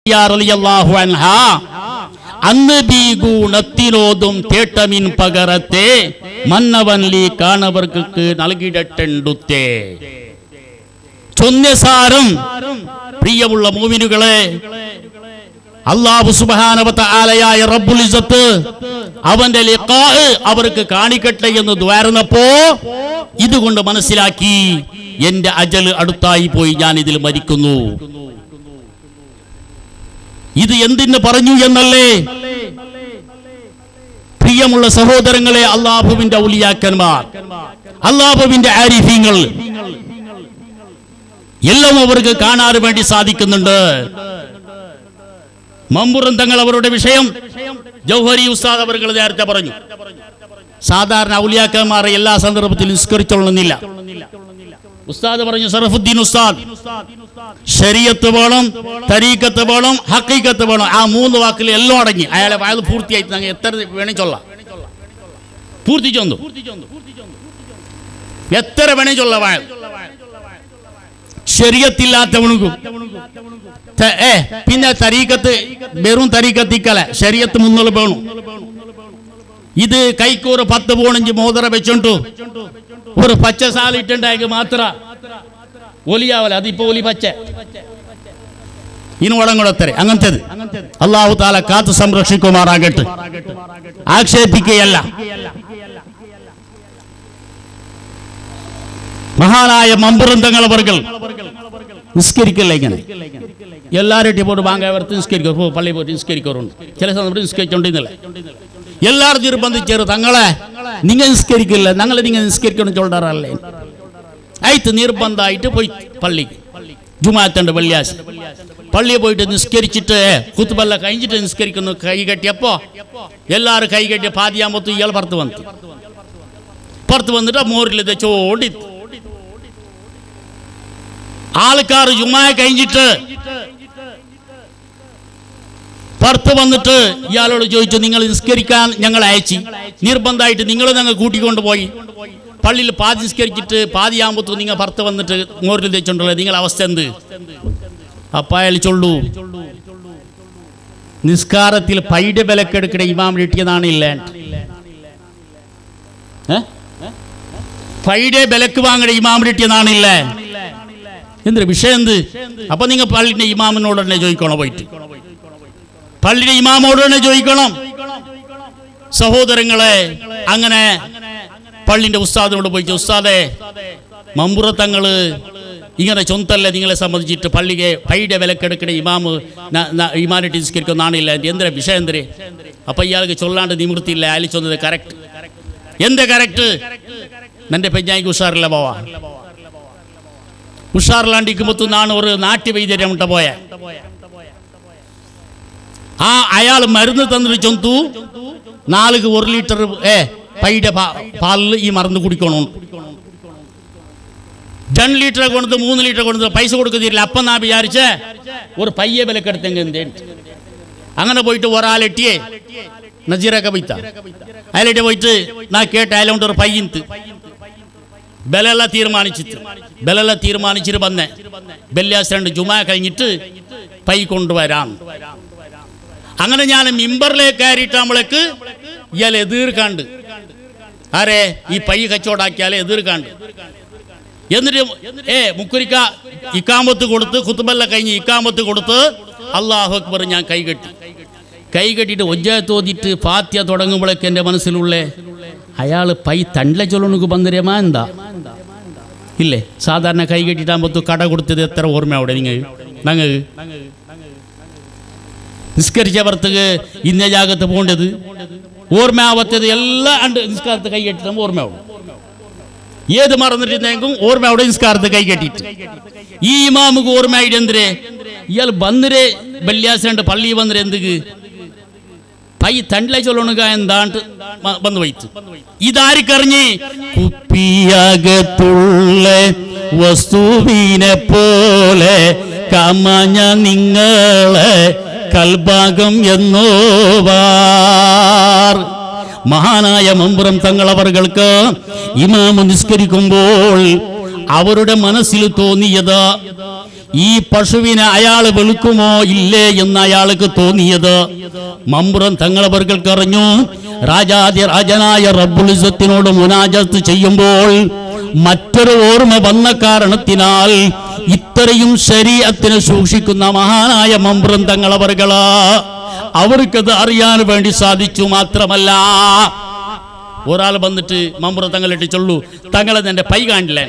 റളിയല്ലാഹു അൻഹ അന്ന് ബീ ഗുണത്തിനോതും തേട്ടമിൻ പകരത്തെ മന്നവൻലി കാണവർക്ക് നൽകിടട്ടെണ്ടുത്തേ ചൊന്നസാരം പ്രിയമുള്ള മൂമിനുകളെ അള്ളാഹു സുബാനവത്ത ആലയായ റബ്ബുൽ ഇസ്സത്ത് അവന്റെ ലിഖാ അവർക്ക് കാണിക്കട്ടെ എന്ന് ദ്വാരുന്നപ്പോ ഇതുകൊണ്ട് മനസ്സിലാക്കി എന്റെ അജൽ അടുത്തായി പോയി ഞാൻ ഇതിൽ മരിക്കുന്നു ഇത് എന്തിന് പറഞ്ഞു എന്നല്ലേ പ്രിയമുള്ള സഹോദരങ്ങളെ അള്ളാഹുവിന്റെ ഔലിയാക്കന്മാർ അള്ളാഹുവിന്റെ ആരിഫീങ്ങൾ എല്ലാം അവർക്ക് കാണാൻ വേണ്ടി സാധിക്കുന്നുണ്ട് മമ്പുറം തങ്ങൾ അവരുടെ വിഷയം ജൗഹരി ഉസ്താദ് അവർ നേരത്തെ പറഞ്ഞു സാധാരണ ഔലിയാക്കന്മാരെ എല്ലാ സന്ദർഭത്തിലും നിസ്കരിച്ചോളണമെന്നില്ല ഉസ്താദ് പറഞ്ഞു സറഫുദ്ദീൻ ഉസ്താദ് ശരീഅത്ത് വേണം തരീക്കത്ത് വേണം ഹക്കീക്കത്ത് വേണം ആ മൂന്ന് വാക്കിൽ എല്ലാം അടങ്ങി അയാളെ വയത് പൂർത്തിയായിട്ട് ഞങ്ങൾ എത്ര വേണേ ചൊല്ലാം പൂർത്തിച്ചൊന്നു എത്ര വേണേ ചൊല്ല വയത് ശരീരത്തില്ലാത്തവനുക്കും ത- ഏ പിന്നെ തരീക്കത്ത് വെറും തരീക്കത്തിക്കല ശരീരത്ത് മുന്നോട്ട് വേണം ഇത് കൈക്കൂറ് പത്ത് പോണഞ്ച് മോതിര വെച്ചോണ്ടു ഒരു പച്ച സാലിട്ടുണ്ടായെങ്കിൽ മാത്ര ഒലിയാവല അതിപ്പോ ഒലി പച്ച ഇനി വടങ്ങുളത്തരെ അങ്ങനത്തേത് അള്ളാഹു താല കാത്തു സംരക്ഷിക്കുമാറാകട്ടെ ആക്ഷേപിക്കുകയല്ല മഹാനായ മമ്പുറന്തങ്ങൾ അവർകൾ നിസ്കരിക്കില്ല ഇങ്ങനെ എല്ലാവരുടെ പോയിട്ട് ബാങ്ക വർത്ത് നിസ്കരിക്കും പോ, പള്ളിയിൽ പോയിട്ട് നിസ്കരിക്കാറുണ്ട് ചില സന്ദർഭത്തിൽ നിസ്കരിച്ചോണ്ടിരുന്നില്ല എല്ലാവരും നിർബന്ധിച്ചേരും തങ്ങളെ നിങ്ങൾ നിസ്കരിക്കില്ല ഞങ്ങൾ നിങ്ങൾ നിസ്കരിക്കണം ചൊല്ലാറല്ലേ ആയിട്ട് നിർബന്ധമായിട്ട് പോയി പള്ളിക്ക് ജുമാത്തണ്ട് വെള്ളിയാഴ്ച പള്ളിയിൽ പോയിട്ട് നിസ്കരിച്ചിട്ട് കുത്തുബല്ല കഴിഞ്ഞിട്ട് നിസ്കരിക്കുന്നു കൈ കെട്ടിയപ്പോ എല്ലാവരും കൈ കെട്ടിയ പാതിയാകുമ്പോൾ ഇയാൾ പുറത്ത് വന്നു പുറത്ത് വന്നിട്ട് മോറിൽ തെച്ചോടി ആൾക്കാർ ജുമായ കഴിഞ്ഞിട്ട് പുറത്ത് വന്നിട്ട് ഇയാളോട് ചോദിച്ചു നിങ്ങൾ നിസ്കരിക്കാൻ ഞങ്ങൾ അയച്ചു നിർബന്ധമായിട്ട് നിങ്ങൾ ഞങ്ങൾ കൂട്ടിക്കൊണ്ട് പോയി പള്ളിയിൽ പാതി നിസ്കരിച്ചിട്ട് പാതിയാകുമ്പോൾ നിങ്ങൾ പുറത്ത് വന്നിട്ട് മോറിൽ തെച്ചുണ്ടല്ലോ നിങ്ങളെ അവസ്ഥ എന്ത് അപ്പൊ അയാൾ ചൊല്ലു നിസ്കാരത്തിൽ പൈഡ് വിലക്കെടുക്കണ ഇമാം കിട്ടിയതാണ് ഇല്ലേ പൈഡെ വിലക്ക് വാങ്ങണ ഇമാം കിട്ടിയതാണ് ഇല്ലേ എന്തൊരു വിഷയം എന്ത് അപ്പൊ നിങ്ങൾ പള്ളിന്റെ ഇമാമിനോട് തന്നെ ചോദിക്കണം പോയിട്ട് പള്ളിയുടെ ഇമാമോട് തന്നെ ചോദിക്കണം സഹോദരങ്ങളെ അങ്ങനെ പള്ളിന്റെ ഉസ്താദിനോട് പോയി ഉസ്താദെ മമ്പുറത്തങ്ങള് ഇങ്ങനെ ചൊന്തല്ല നിങ്ങളെ സംബന്ധിച്ചിട്ട് പള്ളിയെ പൈയുടെ വിലക്കെടുക്കണ ഇമാമ് ഇമാനിറ്റി നിസ്കരിക്കുന്നതാണില്ല എന്തിനാ വിഷയം എന്തിരെ അപ്പൊ ഇയാൾക്ക് ചൊല്ലാണ്ട് നിവൃത്തിയില്ല അയാൾ ചൊന്നത് കറക്റ്റ് എന്ത് കറക്റ്റ് നിന്റെ പെഞ്ഞായിക്ക് ഉഷാറില്ല പോവാ ഉഷാറിലാണ്ടിക്കുമ്പത്തു ഒരു നാട്യവൈദ്യരം മുട്ട പോയ ആ അയാൾ മരുന്ന് തന്നിട്ട് ചൊന്തു നാലുക്ക് ഒരു ലിറ്റർ ഏ പൈയുടെ പാലിൽ ഈ മരുന്ന് കുടിക്കണം രണ്ട് ലിറ്റർ കൊണ്ടത് മൂന്ന് ലിറ്റർ കൊണ്ടത് പൈസ കൊടുക്കുന്നില്ല അപ്പം നാ വിചാരിച്ച് ഒരു പയ്യെ വിലക്കെടുത്തെങ്കിൽ എന്തേ അങ്ങനെ പോയിട്ട് ഒരാളെട്ടിയേ നജീറൊക്കെ പോയിത്ത അയാളിട്ട് പോയിട്ട് നാ കേട്ട അയാളുണ്ട് ഒരു പയ്യന്ത് ബലെല്ലാം തീരുമാനിച്ചിട്ട് ബലെല്ലാം തീരുമാനിച്ചിട്ട് വന്നേ വെള്ളിയാഴ്ച രണ്ട് ജുമാ കഴിഞ്ഞിട്ട് പൈ കൊണ്ടുവരാം അങ്ങനെ ഞാൻ മിമ്പറിലേക്ക് കയറിയിട്ടാകുമ്പോഴേക്ക് ഇയാൾ എതിർക്കാണ്ട് ആരെ ഈ പൈ കച്ചവടാക്കിയാൽ എതിർക്കാണ്ട് എന്നിട്ട് ഏ മുക്കുരിക്ക ഇക്കാമത്ത് കൊടുത്ത് കുത്തുബല്ല കഴിഞ്ഞ് ഇക്കാമത്ത് കൊടുത്ത് അള്ളാഹു അക്ബർ ഞാൻ കൈകെട്ടി കൈ കെട്ടിയിട്ട് ഒജ്ജ തോതിട്ട് പാത്യ തുടങ്ങുമ്പോഴേക്ക് എൻ്റെ മനസ്സിലുള്ളേ അയാൾ പൈ തണ്ടിലെ ചൊല്ലണക്ക് ബന്ധരമാ എന്താ ഇല്ലേ സാധാരണ കൈ കെട്ടിട്ടാകുമ്പോൾ കട കൊടുത്തത് എത്ര ഓർമ്മ അവിടെ നിങ്ങൾ ഞങ്ങൾ നിസ്കരിച്ചവർക്ക് ഇന്ന ജാഗത്ത് പോകേണ്ടത് ഓർമ്മയാവത്തത് എല്ലാം ഉണ്ട് നിസ്കാരത്ത് കൈ കെട്ടിട്ട് ഓർമ്മയാവും ഏത് മറന്നിട്ടുണ്ടെങ്കിലും ഓർമ്മ അവിടെ നിസ്കാരത്ത് കൈ കെട്ടിയിട്ട് ഈ ഇമാമുക്ക് ഓർമ്മയായിട്ട് എന്തിരെ ഇയാൾ ബന്നിരെ വെള്ളിയാഴ്ച പള്ളി വന്നിരെ എന്തുക്ക് പൈ തണ്ടിലെ ചൊല്ലണുക എന്താണ്ട് വന്ന് വൈത്ത് ഇതാരിക്കറിഞ്ഞ് കുപ്പിയകത്തുള്ള വസ്തുവിനെ പോലെ കമഞ്ഞ നിങ്ങളെ കൽഭാഗം എന്നോവാർ മഹാനായ മമ്പുറം തങ്ങളവർക്ക് ഇമാമ നിസ്കരിക്കുമ്പോൾ അവരുടെ മനസ്സിൽ തോന്നിയത് ഈ പശുവിനെ അയാൾ വെളുക്കുമോ ഇല്ലേ എന്ന് അയാൾക്ക് തോന്നിയത് മമ്പുറം തങ്ങളവർക്കൾക്ക് അറിഞ്ഞു രാജാതി രാജനായ റബ്ബുലിസത്തിനോട് മുനാജത്ത് ചെയ്യുമ്പോൾ മറ്റൊരു ഓർമ്മ വന്ന കാരണത്തിനാൽ ഇത്രയും ശരീരത്തിന് സൂക്ഷിക്കുന്ന മഹാനായ മമ്പുറം തങ്ങളവർകള് അവർക്കത് അറിയാൻ വേണ്ടി സാധിച്ചു മാത്രമല്ല ഒരാൾ വന്നിട്ട് മമ്പുറം തങ്ങളിട്ട് ചൊല്ലു തങ്ങളെ എന്റെ പൈ കാണില്ലേ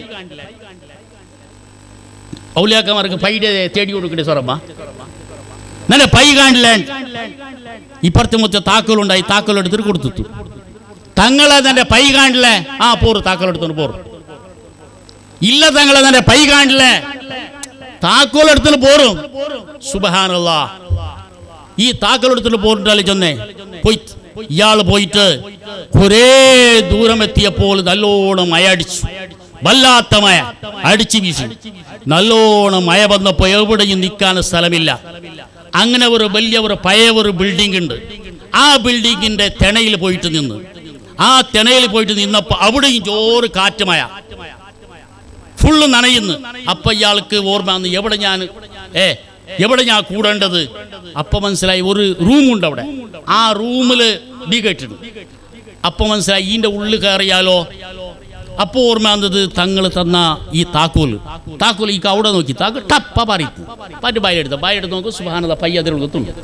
ഔലിയാക്കന്മാർക്ക് പൈയുടെ തേടി കൊടുക്കണ്ടേ സ്വറമ്മ നല്ല പൈ കാണില്ലേ ഇപ്പുറത്തെ മുറ്റ താക്കോലുണ്ടായി താക്കോൽ എടുത്തിട്ട് കൊടുത്തു തങ്ങളെ തന്നെ പൈ കാണില്ലേ ആ പോറ് താക്കോൽ എടുത്തോണ്ട് പോറ് ഇല്ല തങ്ങളെ തന്നെ പൈ കാണില്ലേ താക്കോൽ എടുത്തിട്ട് പോറും സുബഹാനല്ല ഈ താക്കോൽ എടുത്തിട്ട് പോറിട്ടാല് ചെന്നേ പോയി ഇയാള് പോയിട്ട് കുറേ ദൂരം എത്തിയപ്പോൾ നല്ലോണം മഴ അടിച്ചു വല്ലാത്ത മഴ അടിച്ചു വീശി നല്ലോണം മഴ വന്നപ്പോ എവിടെയും നിൽക്കാൻ സ്ഥലമില്ല അങ്ങനെ ഒരു വലിയ ഒരു പഴയ ഒരു ബിൽഡിംഗ് ഉണ്ട് ആ ബിൽഡിങ്ങിന്റെ തിണയിൽ പോയിട്ട് നിന്ന് ആ തിണയിൽ പോയിട്ട് നിന്നപ്പോ അവിടെയും ജോറ് കാറ്റ് മഴ ഫുള്ള് നനയുന്നു അപ്പൊ ഇയാൾക്ക് ഓർമ്മ വന്നു എവിടെ ഞാൻ ഏ എവിടെ ഞാൻ കൂടേണ്ടത് അപ്പൊ മനസ്സിലായി ഒരു റൂമുണ്ട് അവിടെ ആ റൂമില് ഡി കേട്ടിട്ടുണ്ട് അപ്പൊ മനസ്സിലായി ഇതിന്റെ ഉള്ളിൽ കയറിയാലോ അപ്പൊ ഓർമ്മ വന്നത് തങ്ങൾ തന്ന ഈ താക്കോല് താക്കോൽ ഈ അവിടെ നോക്കി താക്കോൽ ടപ്പ പറയിക്കും പറ്റ് ബായെടുത്ത ബായെടുത്ത് നോക്കും സുബാനത പയ്യ അതിലുള്ളത്തുണ്ട്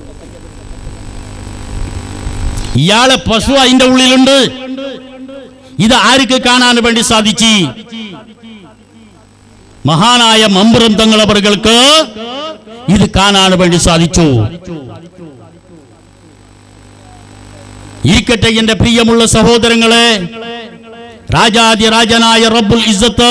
ഇയാളെ പശു അതിന്റെ ഉള്ളിലുണ്ട് ഇത് ആർക്ക് കാണാൻ വേണ്ടി സാധിച്ചു മഹാനായ മമ്പുറം തങ്ങളവർക്ക് ഇത് കാണാൻ വേണ്ടി സാധിച്ചു ഇരിക്കട്ടെ എന്റെ പ്രിയമുള്ള സഹോദരങ്ങളെ രാജാതി രാജനായ റബ്ബുൽ ഇസ്സത്ത്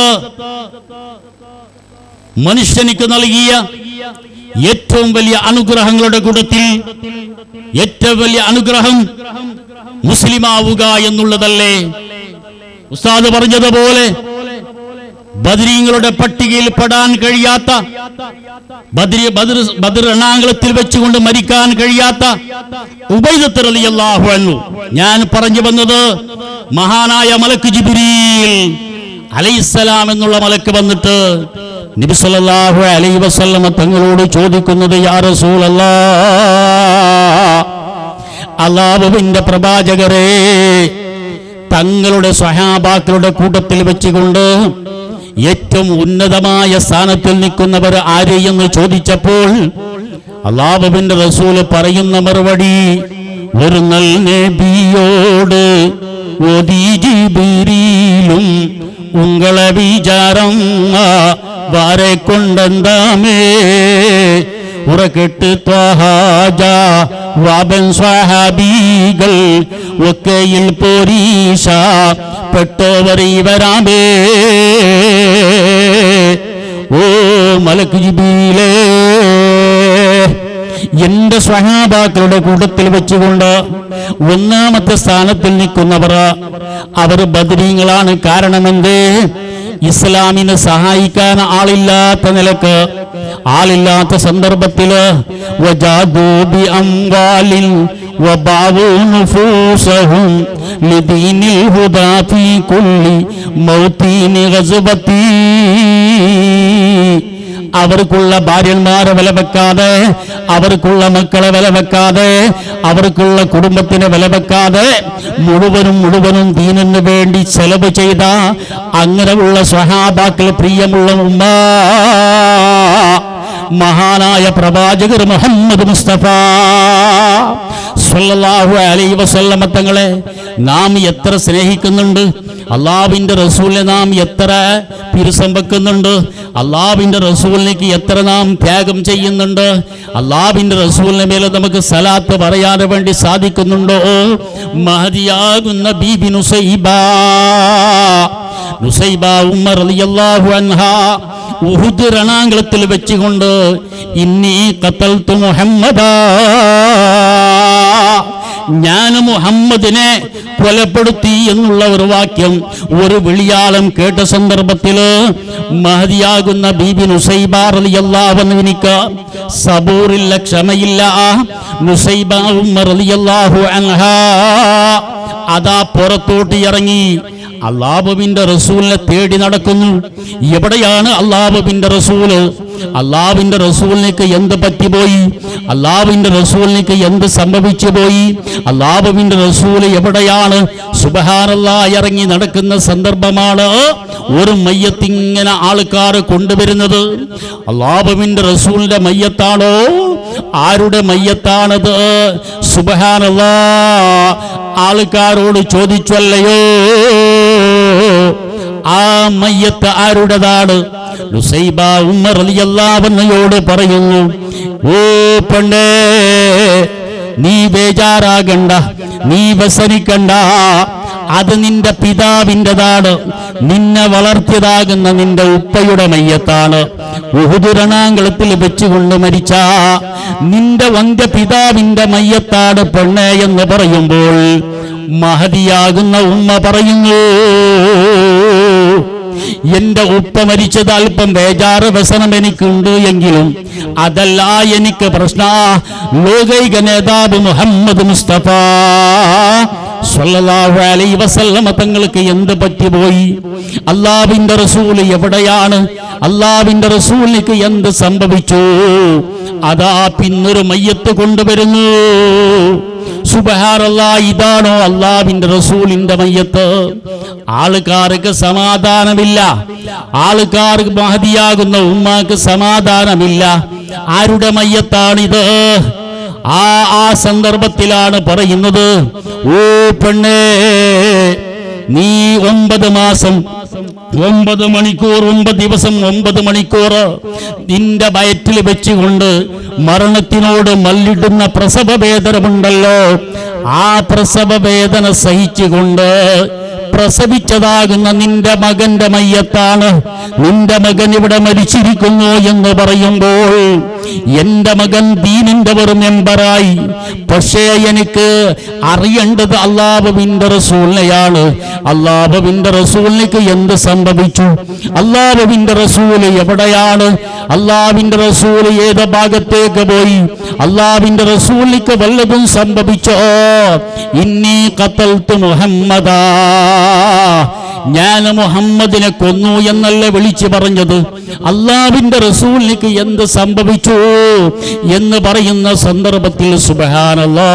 മനുഷ്യനിക്ക് നൽകിയ ഏറ്റവും വലിയ അനുഗ്രഹങ്ങളുടെ കൂട്ടത്തിൽ ഏറ്റവും വലിയ അനുഗ്രഹം മുസ്ലിമാവുക എന്നുള്ളതല്ലേ ഉസ്താദ് പറഞ്ഞതുപോലെ ബദരീങ്ങളുടെ പട്ടികയിൽ പെടാൻ കഴിയാത്ത ബദ്രി ബദർ ബദർ എണ്ണാങ്കളത്തിൽ വെച്ചുകൊണ്ട് മരിക്കാൻ കഴിയാത്ത ഉബൈദത്ത് റളിയല്ലാഹു അൻഹു ഞാൻ പറഞ്ഞു വന്നത് മഹാനായ മലക്ക് ജിബ്രീൽ അലൈഹിസ്സലാം എന്നുള്ള മലക്ക് വന്നിട്ട് നബി സല്ലല്ലാഹു അലൈഹി വസല്ലമ തങ്ങളോട് ചോദിക്കുന്നത് യാ റസൂലല്ലാ അള്ളാഹുവിന്റെ പ്രവാചകരെ തങ്ങളുടെ സ്വഹാബാക്കളുടെ കൂട്ടത്തിൽ വെച്ചുകൊണ്ട് ഏറ്റവും ഉന്നതമായ സ്ഥാനത്തിൽ നിൽക്കുന്നവർ ആര് എന്ന് ചോദിച്ചപ്പോൾ അള്ളാഹുവിന്റെ റസൂല് പറയുന്ന മറുപടി ഒരു നൽ നബിയോട് ഓതി ജിബിരിയിലും ഉങ്ങളെ വിചാരം വാരെ കൊണ്ടെന്താമേ ഉറക്കെട്ട് ത്വഹാജ വാബൻ സ്വഹാബികൾ ഒക്കെയിൽ പോരീഷ പെട്ടോവർ ഇവരാമേ ഓ മലക്ക് ജിബീലേ എന്റെ സ്വഹാബാക്കളുടെ കൂട്ടത്തിൽ വെച്ചുകൊണ്ട് ഒന്നാമത്തെ സ്ഥാനത്തിൽ നിൽക്കുന്നവർ അവർ ബദരീങ്ങളാണ് കാരണമെന്തേ ഇസ്ലാമിനെ സഹായിക്കാൻ ആളില്ലാത്ത നിലക്ക് ആളില്ലാത്ത സന്ദർഭത്തില് വജാദൂ ബി അംവാലിൻ وباعوا نفوسهم لدين الهدى في كل موطن غزبتي അവർക്കുള്ള ഭാര്യന്മാരെ വില വെക്കാതെ അവർക്കുള്ള മക്കളെ വില വെക്കാതെ അവർക്കുള്ള കുടുംബത്തിനെ വില വെക്കാതെ മുഴുവനും മുഴുവനും ദീനിന് വേണ്ടി ചെലവ് ചെയ്ത അങ്ങനെയുള്ള സ്വഹാബാക്കൾ പ്രിയമുള്ള ഉമ്മ മഹാനായ പ്രവാചകർ മുഹമ്മദ് മുസ്തഫ സല്ലല്ലാഹു അലൈഹി വസല്ലമ തങ്ങളെ നാം എത്ര സ്നേഹിക്കുന്നുണ്ട് അള്ളാവിന്റെ റസൂലിനെ നാം എത്ര പിരുസം വെക്കുന്നുണ്ട് അള്ളാവിന്റെ റസൂലിലേക്ക് എത്ര നാം ത്യാഗം ചെയ്യുന്നുണ്ട് അള്ളാവിന്റെ റസൂലിനെ മേലെ നമുക്ക് സലാത്ത് പറയാതെ വേണ്ടി സാധിക്കുന്നുണ്ടോ മഹതിയാകുന്ന ബീബി നുസൈബ നുസൈബ ഉമ്മർ റളിയല്ലാഹു അൻഹാ ഉഹുദ് രണാങ്കളത്തിൽ വെച്ചുകൊണ്ട് ഇന്നി കത്തൽത്തു മുഹമ്മദാ ഞാൻ മുഹമ്മദിനെ കൊലപ്പെടുത്തി എന്നുള്ള ഒരു വാക്യം ഒരു വിളിയാളം കേട്ട സന്ദർഭത്തില് മഹതിയാകുന്ന ബീബി നുസൈബ റളിയല്ലാഹുവിനിക്ക് സബൂറില്ല ക്ഷമയില്ല നുസൈബ ഉമ്മ റളിയല്ലാഹു അൻഹാ അതാ പുറത്തോട്ട് ഇറങ്ങി അള്ളാഹുവിന്റെ റസൂലിനെ തേടി നടക്കുന്നു എവിടെയാണ് അള്ളാഹുവിന്റെ റസൂല് അള്ളാഹുവിന്റെ റസൂലിലേക്ക് എന്ത് പറ്റിപ്പോയി അള്ളാഹുവിന്റെ റസൂലിലേക്ക് എന്ത് സംഭവിച്ചു പോയി അള്ളാഹുവിന്റെ റസൂല് എവിടെയാണ് സുബഹാനല്ല ഇറങ്ങി നടക്കുന്ന സന്ദർഭമാണ് ഒരു മയ്യത്തിങ്ങനെ ആൾക്കാർ കൊണ്ടുവരുന്നത് അള്ളാഹുവിന്റെ റസൂലിന്റെ മയ്യത്താണോ ആരുടെ മയ്യത്താണത് സുബഹാനല്ല ആൾക്കാരോട് ചോദിച്ചല്ലയോ ആ മയ്യത്ത് ആരുടേതാണ് ലുസൈബ ഉമ്മർ റളിയല്ലാഹുവന്നയോട് പറയുന്നു ഓ പെണ്ണേ നീ ബേജാറാകണ്ട നീ വ്യസനിക്കണ്ട അത് നിന്റെ പിതാവിൻ്റെതാണ് നിന്നെ വളർത്തിയതാകുന്ന നിന്റെ ഉപ്പയുടെ മയ്യത്താണ് ഉഹുദുരണാങ്കളത്തിൽ വെച്ചുകൊണ്ട് മരിച്ച നിന്റെ വന്ധ്യ പിതാവിന്റെ മയ്യത്താണ് പെണ്ണേ എന്ന് പറയുമ്പോൾ മഹതിയാകുന്ന ഉമ്മ പറയുന്നു എന്റെ ഉപ്പ മരിച്ചത് അല്പം ബേജാറ് വ്യസനം എനിക്കുണ്ട് എങ്കിലും അതല്ല എനിക്ക് പ്രശ്ന ലോകൈക നേതാവ് മുഹമ്മദ് മുസ്തഫ സ്വല്ലല്ലാഹു അലൈഹി വസല്ലമ തങ്ങൾക്ക് എന്ത് പറ്റിപ്പോയി അള്ളാവിന്റെ റസൂൽ എവിടെയാണ് അള്ളാവിന്റെ റസൂലിക്ക് എന്ത് സംഭവിച്ചു അതാ പിന്നൊരു മയ്യത്ത് കൊണ്ടുവരുന്നു സുബഹാറല്ല ഇതാണോ അള്ളാവിന്റെ റസൂലിന്റെ മയ്യത്ത് ആൾക്കാർക്ക് സമാധാനമില്ല ആൾക്കാർക്ക് മഹതിയാകുന്ന ഉമ്മാക്ക് സമാധാനമില്ല ആരുടെ മയ്യത്താണിത് ആ ആ സന്ദർഭത്തിലാണ് പറയുന്നത് ഓ പെണ്ണേ നീ ഒമ്പത് മാസം ഒമ്പത് മണിക്കൂർ ഒമ്പത് ദിവസം ഒമ്പത് മണിക്കൂർ നിന്റെ വയറ്റിൽ വെച്ചുകൊണ്ട് മരണത്തിനോട് മല്ലിടുന്ന പ്രസവ വേദനമുണ്ടല്ലോ ആ പ്രസവ വേദന സഹിച്ചുകൊണ്ട് പ്രസവിച്ചതാകുന്ന നിന്റെ മകന്റെ മയ്യത്താണ് നിന്റെ മകൻ ഇവിടെ മരിച്ചിരിക്കുന്നു എന്ന് പറയുമ്പോൾ എന്റെ മകൻ ദീനിന്റെ ഒരു മെമ്പറായി പക്ഷേ എനിക്ക് അറിയേണ്ടത് അള്ളാഹുവിന്റെ റസൂലിനെയാണ് അള്ളാഹുവിന്റെ റസൂലിലേക്ക് എന്ത് സംഭവിച്ചു അള്ളാഹുവിന്റെ റസൂല് എവിടെയാണ് അള്ളാഹുവിന്റെ റസൂല് ഏത് ഭാഗത്തേക്ക് പോയി അള്ളാഹുവിന്റെ റസൂലിക്ക് വല്ലതും സംഭവിച്ചോ ഇന്നീ കത്തൽത്ത് മുഹമ്മദാ ഞാൻ മുഹമ്മദിനെ കൊന്നു എന്നല്ല വിളിച്ചു പറഞ്ഞത് അള്ളാവിന്റെ റസൂലിലേക്ക് എന്ത് സംഭവിച്ചു എന്ന് പറയുന്ന സന്ദർഭത്തിൽ സുബഹാനല്ലാ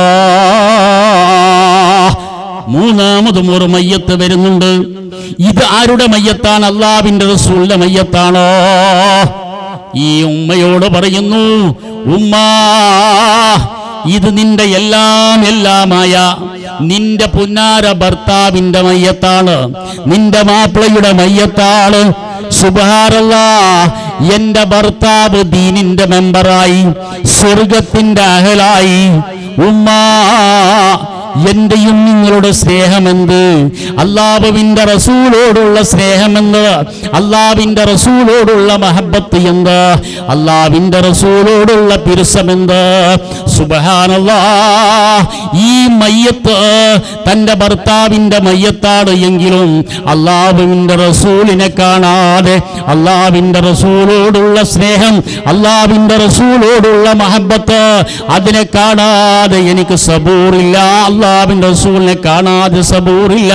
മൂന്നാമതും ഒരു മയ്യത്ത് വരുന്നുണ്ട് ഇത് ആരുടെ മയ്യത്താണ് അള്ളാവിന്റെ റസൂലിന്റെ മയ്യത്താണോ ഈ ഉമ്മയോട് പറയുന്നു ഉമ്മാ ഇത് നിന്റെ എല്ലാം എല്ലാമായ നിന്റെ പുന്നാര ഭർത്താവിന്റെ മയ്യത്താണ് നിന്റെ മാപ്പിളയുടെ മയ്യത്താണ് സുബാറല്ല എന്റെ ഭർത്താവ് ദീനിന്റെ മെമ്പറായി സ്വർഗത്തിന്റെ അഹലായി ഉമ്മാ എന്റെയും നിങ്ങളുടെ സ്നേഹമെന്ത് അള്ളാഹുവിന്റെ റസൂലോടുള്ള സ്നേഹമെന്ത് അള്ളാവിന്റെ റസൂലോടുള്ള മഹബത്ത് എന്ത് അള്ളാവിന്റെ റസൂലോടുള്ള പിരുസമെന്ത് സുബഹാനല്ലാ ഈ മയ്യത്ത് തന്റെ ഭർത്താവിന്റെ മയ്യത്താണ് എങ്കിലും അള്ളാഹുവിന്റെ റസൂലിനെ കാണാതെ അള്ളാവിന്റെ റസൂലോടുള്ള സ്നേഹം അള്ളാവിന്റെ റസൂലോടുള്ള മഹബത്ത് അതിനെ കാണാതെ എനിക്ക് സബൂറില്ല അള്ളാവിന്റെ റസൂലിനെ കാണാതെ സബൂറില്ല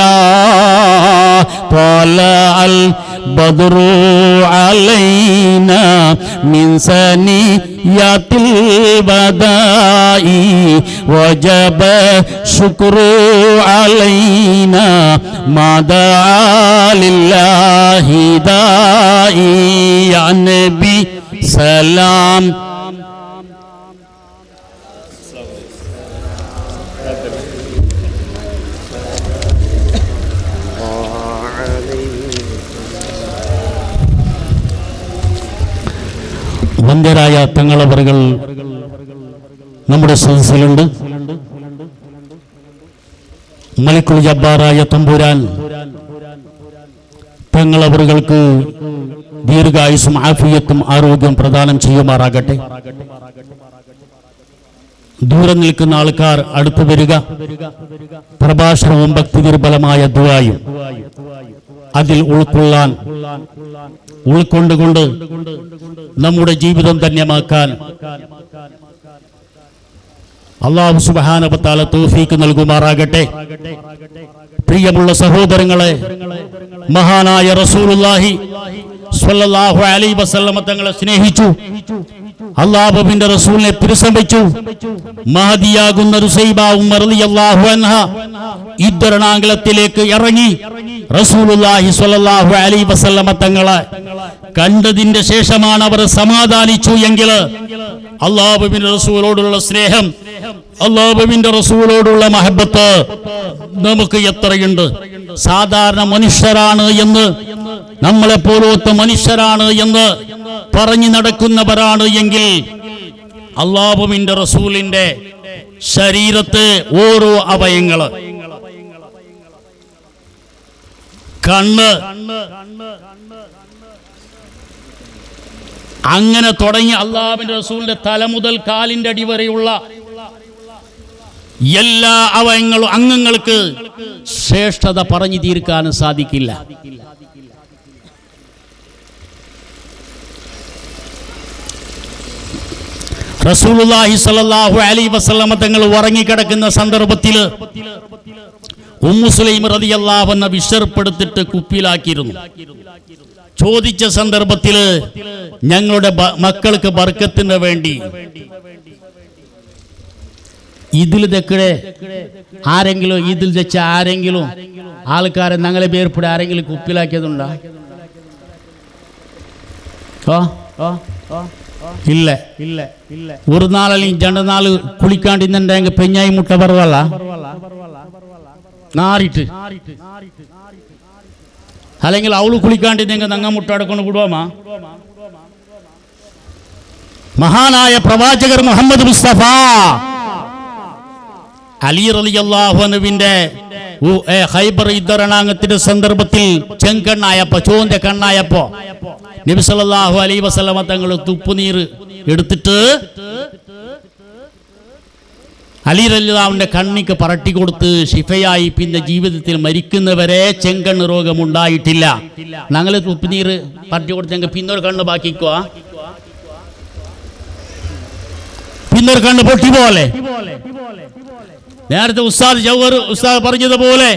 طلع البدر علينا من ثنيات البداء وجب شكر علينا ما دعا لله داعي يا نبي سلام വന്ധ്യരായ തങ്ങളവറുകൾ നമ്മുടെ സദസ്സിലുണ്ട് മലിക്കുൽ ജബ്ബാറായ തമ്പുരാൻ തങ്ങളവറുകൾക്ക് ദീർഘായുസും ആഫിയത്തും ആരോഗ്യം പ്രദാനം ചെയ്യുമാറാകട്ടെ ദൂരെ നിൽക്കുന്ന ആൾക്കാർ അടുത്തു വരിക പ്രഭാഷണവും ഭക്തി ദുർബലമായ ദുവായും അതിൽ ഉൾക്കൊള്ളാൻ ഉൾക്കൊണ്ടുകൊണ്ട് നമ്മുടെ ജീവിതം ധന്യമാക്കാൻ അള്ളാഹു സുബാനപത്താല തൗഫീക്ക് നൽകുമാറാകട്ടെ പ്രിയമുള്ള സഹോദരങ്ങളെ മഹാനായ റസൂലുള്ളാഹി സ്വല്ലല്ലാഹു അലൈഹി വസല്ലമ തങ്ങളെ സ്നേഹിച്ചു അള്ളാഹുവിന്റെ റസൂലിനെ പിരിസംബിച്ചു മഹദിയാകുന്ന റുസൈബ ഉമ്മർ റളിയല്ലാഹു അൻഹ ഇദ്ദരണാങ്കലത്തിലേക്ക് ഇറങ്ങി റസൂലുള്ളാഹി സ്വല്ലല്ലാഹു അലൈഹി വസല്ലമ തങ്ങളെ കണ്ടതിന്റെ ശേഷമാണ് അവർ സമാധാനിച്ചു എങ്കിൽ അള്ളാഹുവിന്റെ റസൂലോടുള്ള സ്നേഹം അള്ളാഹുവിന്റെ റസൂലോടുള്ള മഹബത്ത് നമുക്ക് എത്രയുണ്ട് സാധാരണ മനുഷ്യരാണ് എന്ന് നമ്മളെ പോലത്തെ മനുഷ്യരാണ് എന്ന് പറഞ്ഞു നടക്കുന്നവരാണ് എങ്കിൽ അള്ളാഹുവിന്റെ റസൂലിന്റെ ശരീരത്ത് ഓരോ അവയങ്ങള് കണ്ണ് അങ്ങനെ തുടങ്ങി അള്ളാഹുവിന്റെ റസൂലിന്റെ തല മുതൽ കാലിന്റെ അടി വരെയുള്ള എല്ലാ അവയങ്ങളും അംഗങ്ങൾക്ക് ശ്രേഷ്ഠത പറഞ്ഞു തീർക്കാൻ സാധിക്കില്ല റസൂലുള്ളാഹി സ്വല്ലല്ലാഹു അലൈഹി വസല്ലമ തങ്ങൾ ഉറങ്ങിക്കിടക്കുന്ന സന്ദർഭത്തിൽ ഉമ്മു സുലൈം റളിയല്ലാഹു അൻഹ വിഷർപ്പെടുത്തിട്ട് കുപ്പിയിലാക്കിയിരുന്നു ചോദിച്ച സന്ദർഭത്തിൽ ഞങ്ങളുടെ ബ- മക്കൾക്ക് ബർക്കത്തിന് വേണ്ടി ഇതിൽ തെക്കടെ ആരെങ്കിലും ഇതിൽ വെച്ച ആരെങ്കിലും ആൾക്കാരെ ഞങ്ങളെ പേർപ്പിടെ ആരെങ്കിലും കുപ്പിലാക്കിയതുണ്ടോ ഓ ഓ ഓ ഇല്ല ഇല്ല ഇല്ല ഒരു നാളല്ലെങ്കിൽ രണ്ട് നാള് കുളിക്കാണ്ടിന്നുണ്ടെങ്കിൽ പെഞ്ഞായി മുട്ട പറവല്ല നാറിട്ട് അല്ലെങ്കിൽ അവള് കുളിക്കാണ്ടിരുന്നെങ്കിൽ നങ്ങ മുട്ട അടക്കൊണ്ട് വിടുവാമാ മഹാനായ പ്രവാചകർ മുഹമ്മദ് മുസ്തഫ അലി റലിയല്ലാഹുവിന്റെ ഹൈബർ യുദ്ധരണാംഗത്തിന്റെ സന്ദർഭത്തിൽ ചെങ്കണ്ണായപ്പോ ചോന്റെ കണ്ണായപ്പോ നബി സല്ലല്ലാഹു അലൈഹി വസല്ലമ തങ്ങൾ തുപ്പുനീർ എടുത്തിട്ട് അലി റലിയാവിന്റെ കണ്ണിക്ക് പറട്ടി കൊടുത്ത് ഷിഫയായി പിന്നെ ജീവിതത്തിൽ മരിക്കുന്നവരെ ചെങ്കണ്ണ് രോഗം ഉണ്ടായിട്ടില്ല ഞങ്ങൾ തുപ്പുനീർ പറട്ടി കൊടുത്തെങ്കിൽ പിന്നൊരു കണ്ണ് ബാക്കിക്കോ പിന്നൊരു കണ്ണ് പൊട്ടി പോലെ നേരത്തെ ഉസ്താദ് ജൗഹർ ഉസ്താദ് പറഞ്ഞതുപോലെ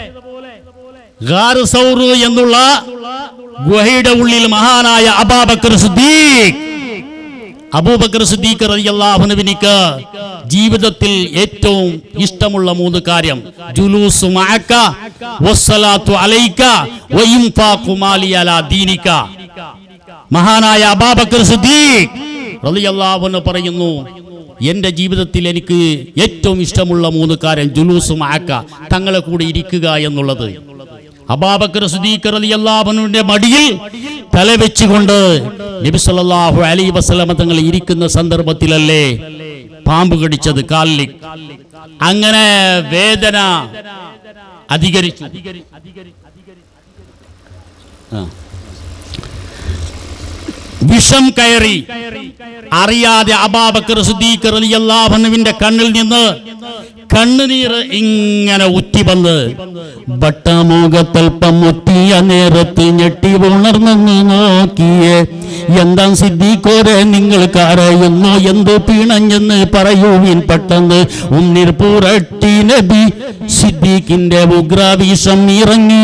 ഗാറ് സൗറ് എന്നുള്ള ഗുഹയുടെ ഉള്ളിൽ മഹാനായ അബാബക്കർ സിദ്ദീഖ് അബൂബക്കർ സിദ്ദീഖ് റളിയല്ലാഹുവിനിക്ക് ജീവിതത്തിൽ ഏറ്റവും ഇഷ്ടമുള്ള മൂന്ന് കാര്യം ജുലൂസു മഅക വസ്സലാത്തു അലൈക വഇൻഫാഖു മാലി അലാ ദീനിക മഹാനായ അബാബക്കർ സിദ്ദീഖ് റളിയല്ലാഹു അൻഹു പറയുന്നു എന്റെ ജീവിതത്തിൽ എനിക്ക് ഏറ്റവും ഇഷ്ടമുള്ള മൂന്ന് കാര്യം ജുലൂസും ആക്ക തങ്ങളെ കൂടെ ഇരിക്കുക എന്നുള്ളത് അബാബക്കർ സുദീഖർ അലി അള്ളാഹുവിന്റെ മടിയിൽ തല വെച്ചുകൊണ്ട് നബി സല്ലല്ലാഹു അലൈഹി വസല്ലമ തങ്ങൾ ഇരിക്കുന്ന സന്ദർഭത്തിലല്ലേ പാമ്പ് കടിച്ചത് കാലിൽ അങ്ങനെ വേദന അധികരിച്ചു ആ വിഷം കയറി അറിയാതെ അബാബക്കർ സുദ്ദീഖർ റളിയല്ലാഹുവിന്റെ കണ്ണിൽ നിന്ന് കണ്ണുനീർ ഇങ്ങനെ ഉറ്റി വന്ന് ബട്ടമുഖത്തൽപ്പം മുത്തിയ നേരത്ത് ഞെട്ടി ഉണർന്നു നോക്കിയേ എന്താ സിദ്ദീഖോരെ നിങ്ങൾ കരയുന്നു എന്ത് പിണഞ്ഞെന്ന് പറയുവിൻ പെട്ടെന്ന് ഉന്നിർ പുരട്ടി നബി സിദ്ദീഖിന്റെ ഉഗ്രാവിഷം ഇറങ്ങി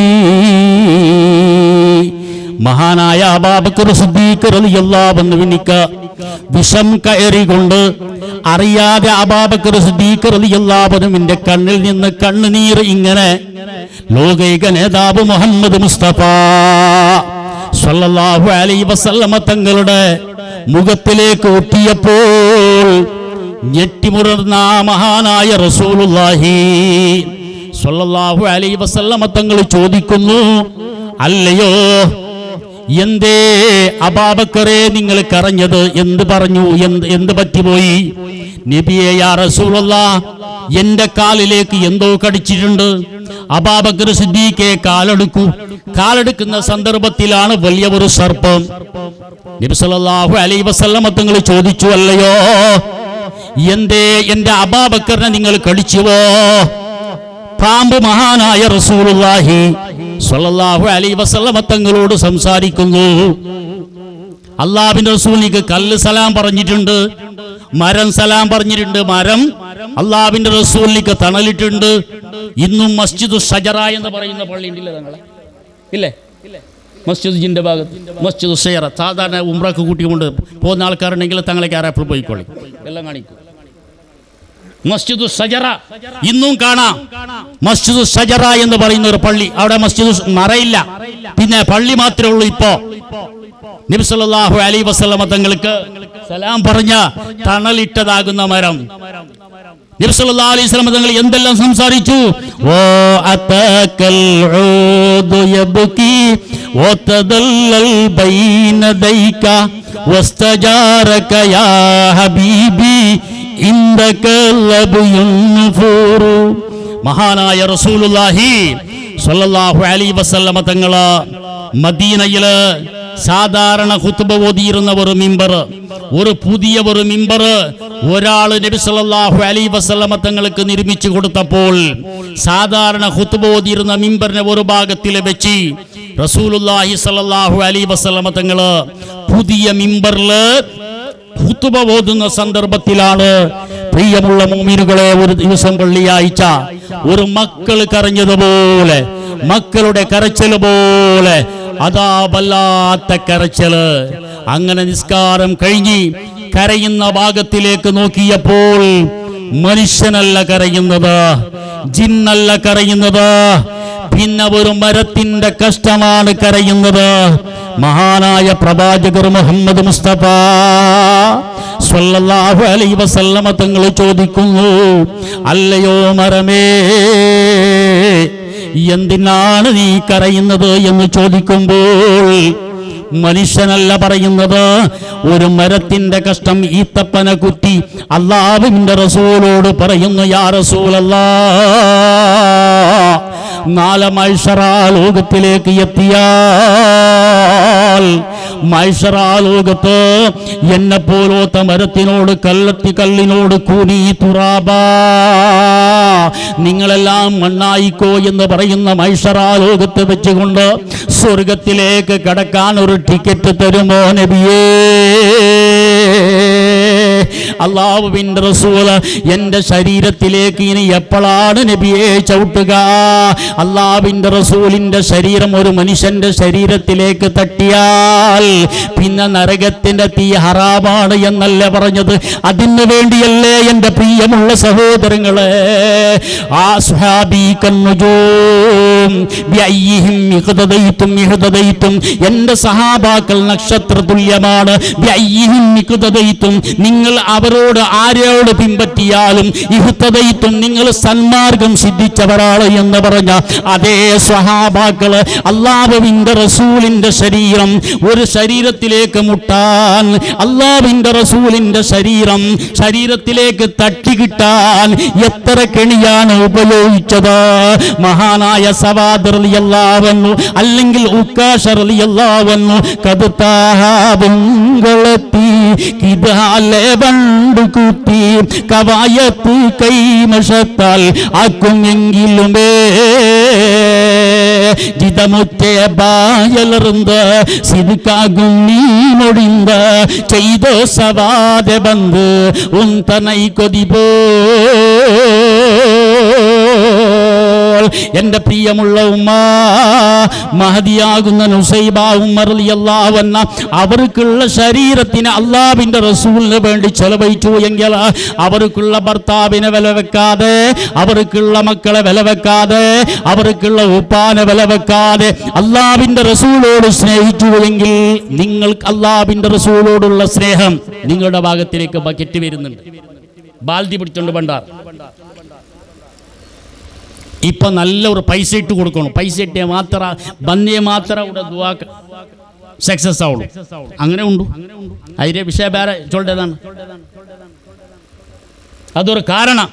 മഹാനായ അബാബക്കർ സിദ്ദീഖ് റളിയല്ലാഹു അൻഹുവിനിക്ക് വിഷം കയറികൊണ്ട് അറിയാതെ അബാബക്കർ സിദ്ദീഖ് റളിയല്ലാഹു അൻഹുവിന്റെ കണ്ണിൽ നിന്ന് കണ്ണുനീർ ഇങ്ങനെ ലോകൈക നേതാവ് മുഹമ്മദ് മുസ്തഫ സല്ലല്ലാഹു അലൈഹി വസല്ലമ തങ്ങളുടെ മുഖത്തിലേക്ക് ഒട്ടിയപ്പോൾ ഞെട്ടിമുറർന്ന ആ മഹാനായ റസൂലുള്ളാഹി സല്ലല്ലാഹു അലൈഹി വസല്ലമ തങ്ങൾ ചോദിക്കുന്നു അല്ലയോ എന്തേ അബാബക്കറെ നിങ്ങൾ കറഞ്ഞത് എന്ത് പറഞ്ഞു എന്ത് എന്ത് പറ്റിപ്പോയി നബിയെ യാ റസൂലുള്ള എന്റെ കാലിലേക്ക് എന്തോ കടിച്ചിട്ടുണ്ട് അബാബക്കർ സിദ്ദീഖെ കാലെടുക്കൂ കാലെടുക്കുന്ന സന്ദർഭത്തിലാണ് വലിയ ഒരു സർപ്പം നബി സല്ലല്ലാഹു അലൈഹി വസല്ലമ തങ്ങൾ ചോദിച്ചു അല്ലയോ എന്തേ എന്റെ അബാബക്കറിനെ നിങ്ങൾ കടിച്ചുവോ പാമ്പ് മഹാനായ റസൂലുള്ളാഹി സ്വല്ലല്ലാഹു അലൈഹി വസല്ലമ തങ്ങളോട് സംസാരിക്കുന്നു അള്ളാഹുവിന്റെ റസൂലിക്ക് കല്ല് സലാം പറഞ്ഞിട്ടുണ്ട് മരം സലാം പറഞ്ഞിട്ടുണ്ട് മരം അള്ളാവിന്റെ റസൂലിക്ക് തണലിട്ടുണ്ട് ഇന്നും മസ്ജിദ് ഷജറ എന്ന് പറയുന്ന പള്ളി ഉണ്ടല്ലേ തങ്ങളെ ഇല്ലേ മസ്ജിദ് ജിന്റെ ഭാഗത്ത് മസ്ജിദ് ഷെയറ സാധാരണ ഉംറക്ക് കൂട്ടിക്കൊണ്ട് പോകുന്ന ആൾക്കാരുണ്ടെങ്കിൽ തങ്ങളെ കാരാപ്പിൾ പോയിക്കോളി എല്ലാം കാണിക്കും മസ്ജിദ് സജറ ഇന്നും കാണാം മസ്ജിദ് സജറ എന്ന് പറയുന്ന ഒരു പള്ളി അവിടെ മസ്ജിദ് മറയില്ല പിന്നെ പള്ളി മാത്രമേ ഉള്ളൂ ഇപ്പോ നബി സല്ലല്ലാഹു അലൈഹി വസല്ലമ തങ്ങൾക്ക് സലാം പറഞ്ഞ തണലിട്ടതാകുന്ന മരം നബി സല്ലല്ലാഹു അലൈഹി വസല്ലമ തങ്ങൾ എന്തെല്ലാം സംസാരിച്ചു ഓ അതകൽ ഊദു യബ്കി വതദല്ലൽ ബൈന ദൈക വസ്തജാരക യാ ഹബീബി ഇൻദക ലബുയുൻ ഫൂറു മഹാനായ റസൂലുള്ളാഹി സ്വല്ലല്ലാഹു അലൈഹി വസല്ലമ തങ്ങള് മദീനയില് സാധാരണ ഖുത്ബ ഓതിയിരുന്ന ഒരു മിമ്പർ ഒരു പുതിയ ഒരു മിമ്പർ ഒരാൾ നബി സല്ലല്ലാഹു അലൈഹി വസല്ലമ തങ്ങൾക്ക് നിർമ്മിച്ചു കൊടുത്തപ്പോൾ സാധാരണ ഖുത്ബ ഓതിയിരുന്ന മിമ്പറിനെ ഒരു ഭാഗത്തിൽ വെച്ച് റസൂലുള്ളാഹി സല്ലല്ലാഹു അലൈഹി വസല്ലമ തങ്ങള് പുതിയ മിമ്പറില് ഖുത്ബ ഓതുന്ന സന്ദർഭത്തിലാണ് പ്രിയമുള്ള മോമിനുകളെ ഒരു ദിവസം വെള്ളിയാഴ്ച ഒരു മക്കൾ കരഞ്ഞതുപോലെ മക്കളുടെ കരച്ചിൽ പോലെ അതാ വല്ലാത്ത കരച്ചില് അങ്ങനെ നിസ്കാരം കഴിഞ്ഞ് കരയുന്ന ഭാഗത്തിലേക്ക് നോക്കിയപ്പോൾ മനുഷ്യനല്ല കരയുന്നത് ജിന്നല്ല കരയുന്നത് പിന്നെ ഒരു മരത്തിന്റെ കഷ്ടമാണ് കരയുന്നത് മഹാനായ പ്രവാചകർ മുഹമ്മദ് മുസ്തഫ സ്വല്ലല്ലാഹു അലൈഹി വസല്ലമ തങ്ങൾ ചോദിക്കുന്നു അല്ലയോ മരമേ എന്തിനാണ് നീ കരയുന്നത് എന്ന് ചോദിക്കുമ്പോൾ മനുഷ്യനല്ല പറയുന്നത് ഒരു മരത്തിന്റെ കഷ്ടം ഈത്തപ്പന കുത്തി അള്ളാഹുവിന്റെ റസൂലോട് പറയുന്നു യാ റസൂലല്ലാ നാളെ മൈഷറാ ലോകത്തിലേക്ക് എത്തിയാൽ മൈഷറാ ലോകത്ത് എന്നെ പോലോത്ത മരത്തിനോട് കല്ലെത്തി കല്ലിനോട് കൂടി തുറാബാ നിങ്ങളെല്ലാം മണ്ണായിക്കോ എന്ന് പറയുന്ന മൈഷറാ ലോകത്ത് വെച്ചുകൊണ്ട് സ്വർഗത്തിലേക്ക് കടക്കാൻ ഒരു ടിക്കറ്റ് തരുമോ നബിയേ അള്ളാഹുവിൻ്റെ റസൂല് എൻ്റെ ശരീരത്തിലേക്ക് ഇനി എപ്പോഴാണ് നബിയെ ചവിട്ടുക അള്ളാഹുവിൻ്റെ റസൂലിൻ്റെ ശരീരം ഒരു മനുഷ്യൻ്റെ ശരീരത്തിലേക്ക് തട്ടിയാൽ പിന്നെ നരകത്തിൻ്റെ തീ ഹറാമാണ് എന്നല്ല പറഞ്ഞത് അതിനു വേണ്ടിയല്ലേ എൻ്റെ പ്രിയമുള്ള സഹോദരങ്ങളെ ആ സുഹാബീക്കൻ നുജൂം ബിഅയ്യിഹിം ഇഖ്തദൈതും ഇഹ്തദൈതും എൻ്റെ സഹാബാക്കൾ നക്ഷത്ര തുല്യമാണ് ബിഅയ്യിഹിം ഇഖ്തദൈതും നിങ്ങൾ അവരോട് ആരോട് പിൻപറ്റിയാലും ഇഹ്തദൈതും നിങ്ങൾ സന്മാർഗം സിദ്ധിച്ചവരാണ് എന്ന് പറഞ്ഞ അതേ സ്വഹാബാക്കള് അള്ളാഹുവിൻ്റെ റസൂലിൻ്റെ ശരീരം ഒരു ശരീരത്തിലേക്ക് മുട്ടാൻ അള്ളാഹുവിൻ്റെ റസൂലിൻ്റെ ശരീരം ശരീരത്തിലേക്ക് തട്ടിക്കിട്ടാൻ എത്ര കെണിയാണ് ഉപയോഗിച്ചത് മഹാനായ സവാദർലിയല്ലാവന്നു അല്ലെങ്കിൽ ഉക്കാശർലിയല്ലാവന്നു കതുത്താഹാബുങ്ങളെത്തി കിതാലെ വണ്ടു കൂട്ടി കവായത്ത് കൈമഷത്താൽ ആക്കുമെങ്കിലുമേ ജിതമുറ്റേ ബായലർന്ന് സിതുക്കാകും നീ മൊഴിന്ത് ചെയ്തോ സവാദ ബന്ദ് ഉന്തനൈ കൊതിപോ എന്റെ പ്രിയമുള്ള ഉമ്മ മഹതിയാകുന്ന നുസൈബ ഉമ്മർ റളിയല്ലാഹുവന്ന അവർക്കുള്ള ശരീരത്തിന് അള്ളാവിന്റെ റസൂലിന് വേണ്ടി ചെലവഴിച്ചു എങ്കിൽ അവർക്കുള്ള ഭർത്താവിനെ വില വെക്കാതെ അവർക്കുള്ള മക്കളെ വില വെക്കാതെ അവർക്കുള്ള ഉപ്പാനെ വില വെക്കാതെ അള്ളാവിന്റെ റസൂലോട് സ്നേഹിച്ചു എങ്കിൽ നിങ്ങൾക്ക് അള്ളാവിന്റെ റസൂലോടുള്ള സ്നേഹം നിങ്ങളുടെ ഭാഗത്തിലേക്ക് ബക്കറ്റ് വരുന്നുണ്ട് ബാൽദി പിടിച്ചോണ്ട് പണ്ടാർ ഇപ്പൊ നല്ല ഒരു പൈസ ഇട്ട് കൊടുക്കണം പൈസ ഇട്ടേ മാത്ര ബന്നേ മാത്ര ഇവിടെ ദുവാക്ക് സക്സസ് ആവുള്ളൂ അങ്ങനെ ഉണ്ട് അതിന്റെ വിഷയ ಬೇರೆ ചൊല്ലേതാണ് അതൊരു കാരണം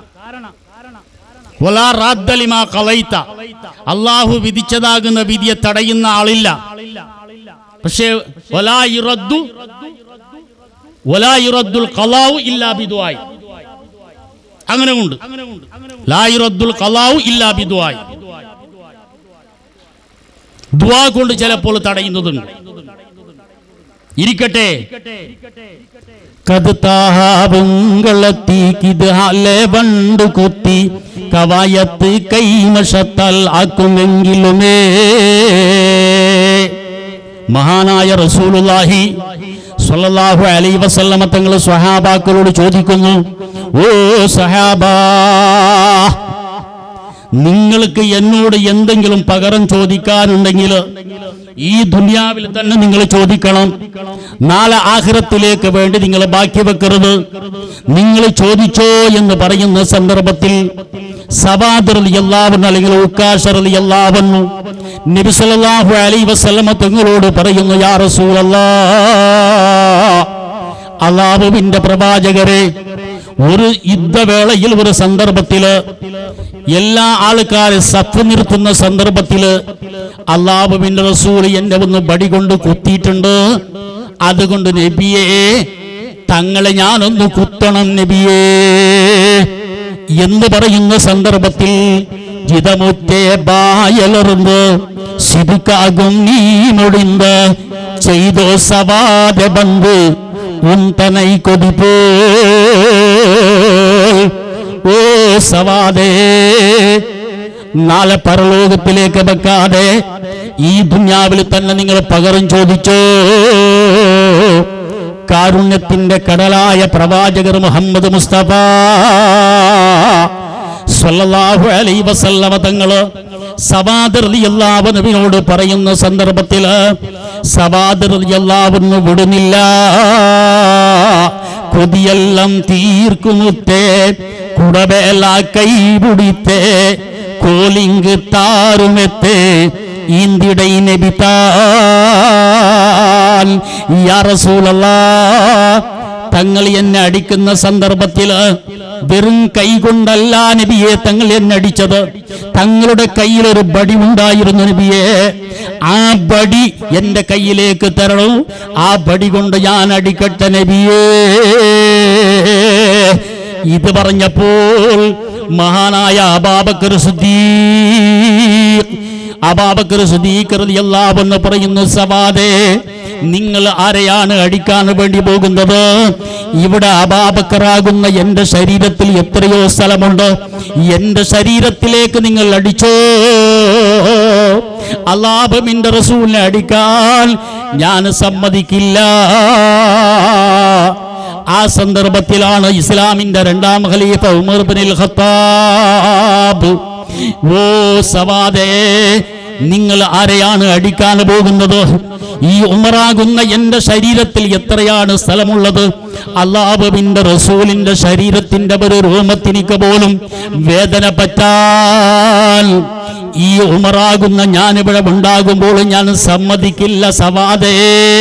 വലാ റാദ്ദലിമാ കളൈത്ത അള്ളാഹു വിധിച്ചതാകുന്ന വിധിയെ തടയുന്ന ആളില്ല പക്ഷേ വലാ യുറദ്ദു വലാ യുറദ്ദുൽ ഖലാഉ ഇല്ലാ ബിദുആയി അങ്ങനെ ഉണ്ട് ലായുറദ്ദുൽ ഖലാഉ ഇല്ലാ ബിദുആയി ദുആ കൊണ്ട് ചിലപ്പോൾ തടയുന്നതുണ്ട് ഇരിക്കട്ടെ കതുത്താവുങ്കളത്തീക്കിത് ഹലെ വണ്ട് കുത്തി കവായത്ത് കൈമഷത്താൽ ആക്കുമെങ്കിലുമേ മഹാനായ റസൂലുള്ളാഹി സ്വല്ലല്ലാഹു അലൈഹി വസല്ലമ തങ്ങൾ സ്വഹാബാക്കളോട് ചോദിക്കുന്നു ഓ സഹാബാ നിങ്ങൾക്ക് എന്നോട് എന്തെങ്കിലും പകരം ചോദിക്കാനുണ്ടെങ്കിൽ ഈ ദുനിയാവിൽ തന്നെ നിങ്ങൾ ചോദിക്കണം നാളെ ആഖിറത്തിലേക്ക് വേണ്ടി നിങ്ങൾ ബാക്കി വെക്കരുത് നിങ്ങൾ ചോദിച്ചോ എന്ന് പറയുന്ന സന്ദർഭത്തിൽ സവാദർ എല്ലാവരും അല്ലെങ്കിൽ ഉക്കാശർ എല്ലാവന്നു നബി സല്ലല്ലാഹു അലൈഹി വസല്ലമ തങ്ങളോട് പറയുന്നു യാ റസൂലല്ലാ അള്ളാഹുവിന്റെ പ്രവാചകരെ ഒരു യുദ്ധവേളയിൽ ഒരു സന്ദർഭത്തില് എല്ലാ ആൾക്കാരെ സഫ് നിർത്തുന്ന സന്ദർഭത്തില് അള്ളാഹുവിന്റെ റസൂൽ എന്നെ ഒന്ന് ബടി കൊണ്ട് കുത്തിയിട്ടുണ്ട് അതുകൊണ്ട് നബിയെ തങ്ങളെ ഞാനൊന്ന് കുത്തണം നബിയേ എന്ന് പറയുന്ന സന്ദർഭത്തിൽ ജിതമുറ്റേ ബായലർന്ന് സിതുക്കാകും നീ മുടിന്ത് ചെയ്തോ സവാദ ബന്ധു ഉന്തനൈ കൊതിപ്പോ ഓ സവാദേ നാളെ പരലോകത്തിലേക്ക് വെക്കാതെ ഈ ദുന്യാവിൽ തന്നെ നിങ്ങൾ പകരം ചോദിച്ചോ കാരുണ്യത്തിന്റെ കടലായ പ്രവാചകർ മുഹമ്മദ് മുസ്തഫ സ്വല്ലല്ലാഹു അലൈഹി വസല്ലമ തങ്ങള് സവാദർ റളിയല്ലാഹു നബിയോട് പറയുന്ന സന്ദർഭത്തിൽ സവാദർ റളിയല്ലാഹു വിടുന്നില്ല കൊതിയെല്ലാം തീർക്കുമുത്തേ കുടവേല കൈപിടിത്തേ കോലിങ്ക് താറുമെത്തേ ഇന്ത്യയുടെ നബിത്താൻ യാ റസൂലല്ലാ തങ്ങൾ എന്നെ അടിക്കുന്ന സന്ദർഭത്തിൽ വെറും കൈ കൊണ്ടല്ല നബിയെ തങ്ങൾ എന്നെ അടിച്ചത് തങ്ങളുടെ കയ്യിൽ ഒരു ബടി ഉണ്ടായിരുന്നു നബിയെ ആ ബടി എന്റെ കയ്യിലേക്ക് തരണം ആ ബടി കൊണ്ട് ഞാൻ അടിക്കട്ടെ നബിയേ ഇത് പറഞ്ഞപ്പോൾ മഹാനായ അബാബക്കർ സുദ്ദീഖ് അബാബക്കർ സുദ്ദീഖ് റളിയല്ലാഹു എന്ന് പറയുന്നു സവാദേ നിങ്ങൾ ആരെയാണ് അടിക്കാൻ വേണ്ടി പോകുന്നത് ഇവിടെ അബാബക്കറാകുന്ന എന്റെ ശരീരത്തിൽ എത്രയോ സ്ഥലമുണ്ട് എന്റെ ശരീരത്തിലേക്ക് നിങ്ങൾ അടിച്ചോ അള്ളാഹുവിന്റെ റസൂലിനെ അടിക്കാൻ ഞാൻ സമ്മതിക്കില്ല ആ സന്ദർഭത്തിലാണ് ഇസ്ലാമിന്റെ രണ്ടാം ഖലീഫ ഉമർ ബിൻ ഖത്താബ് ഓ സവാദേ നിങ്ങൾ ആരെയാണ് അടിക്കാൻ പോകുന്നത് ഈ ഉമറാകുന്ന എന്റെ ശരീരത്തിൽ എത്രയാണ് സ്ഥലമുള്ളത് അള്ളാഹുവിന്റെ റസൂലിന്റെ ശരീരത്തിന്റെ ഒരു രോമത്തിനിക്ക് പോലും വേദന പറ്റാൻ ഈ ഉമറാകുന്ന ഞാനിവിടെ ഉണ്ടാകുമ്പോൾ ഞാൻ സമ്മതിക്കില്ല സവാദേ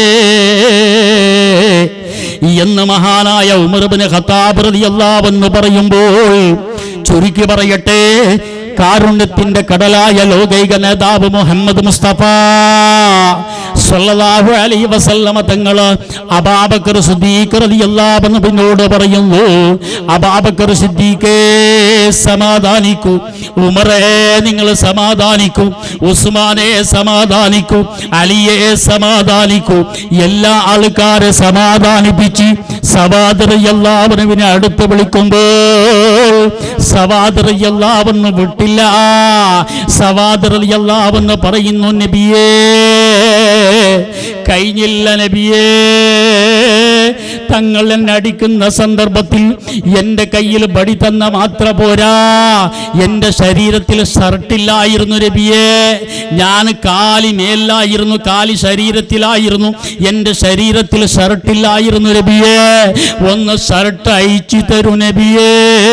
എന്ന് മഹാനായ ഉമർബിന് ഖത്താബ് റളിയല്ലാഹു എന്ന് പറയുമ്പോൾ ചുരുക്കി പറയട്ടെ കാരുണ്യത്തിന്റെ കടലായ ലോകൈക നേതാവ് മുഹമ്മദ് മുസ്തഫ സല്ലല്ലാഹു അലൈഹി വസല്ലമ തങ്ങള് അബാബക്കർ സിദ്ദീഖ് റളിയല്ലാഹു അൻഹു പിന്നോട് പറയുന്നു അബാബക്കർ സിദ്ദീഖേ സമാധാനിക്കൂ ഉമറേ നിങ്ങൾ സമാധാനിക്കൂ ഉസ്മാനെ സമാധാനിക്കൂ അലിയെ സമാധാനിക്കൂ എല്ലാ ആൾക്കാരെ സമാധാനിപ്പിച്ച് സവാദർ എല്ലാവരുവിനെ അടുത്ത് വിളിക്കുമ്പോൾ സവാദർ എല്ലാവന്ന് വിട്ടില്ല സവാദർ എല്ലാവന്ന് പറയുന്നു നബിയേ കഴിഞ്ഞില്ല നബിയേ തങ്ങൾ എന്നെ അടിക്കുന്ന സന്ദർഭത്തിൽ എൻ്റെ കയ്യിൽ ബടി തന്ന മാത്ര പോരാ എൻ്റെ ശരീരത്തിൽ ഷർട്ടില്ലായിരുന്നു നബിയേ ഞാൻ കാലി മേലായിരുന്നു കാലി ശരീരത്തിലായിരുന്നു എൻ്റെ ശരീരത്തിൽ ഷർട്ടില്ലായിരുന്നു നബിയേ ഒന്ന് ഷർട്ട് അയച്ചു തരൂ നബിയേ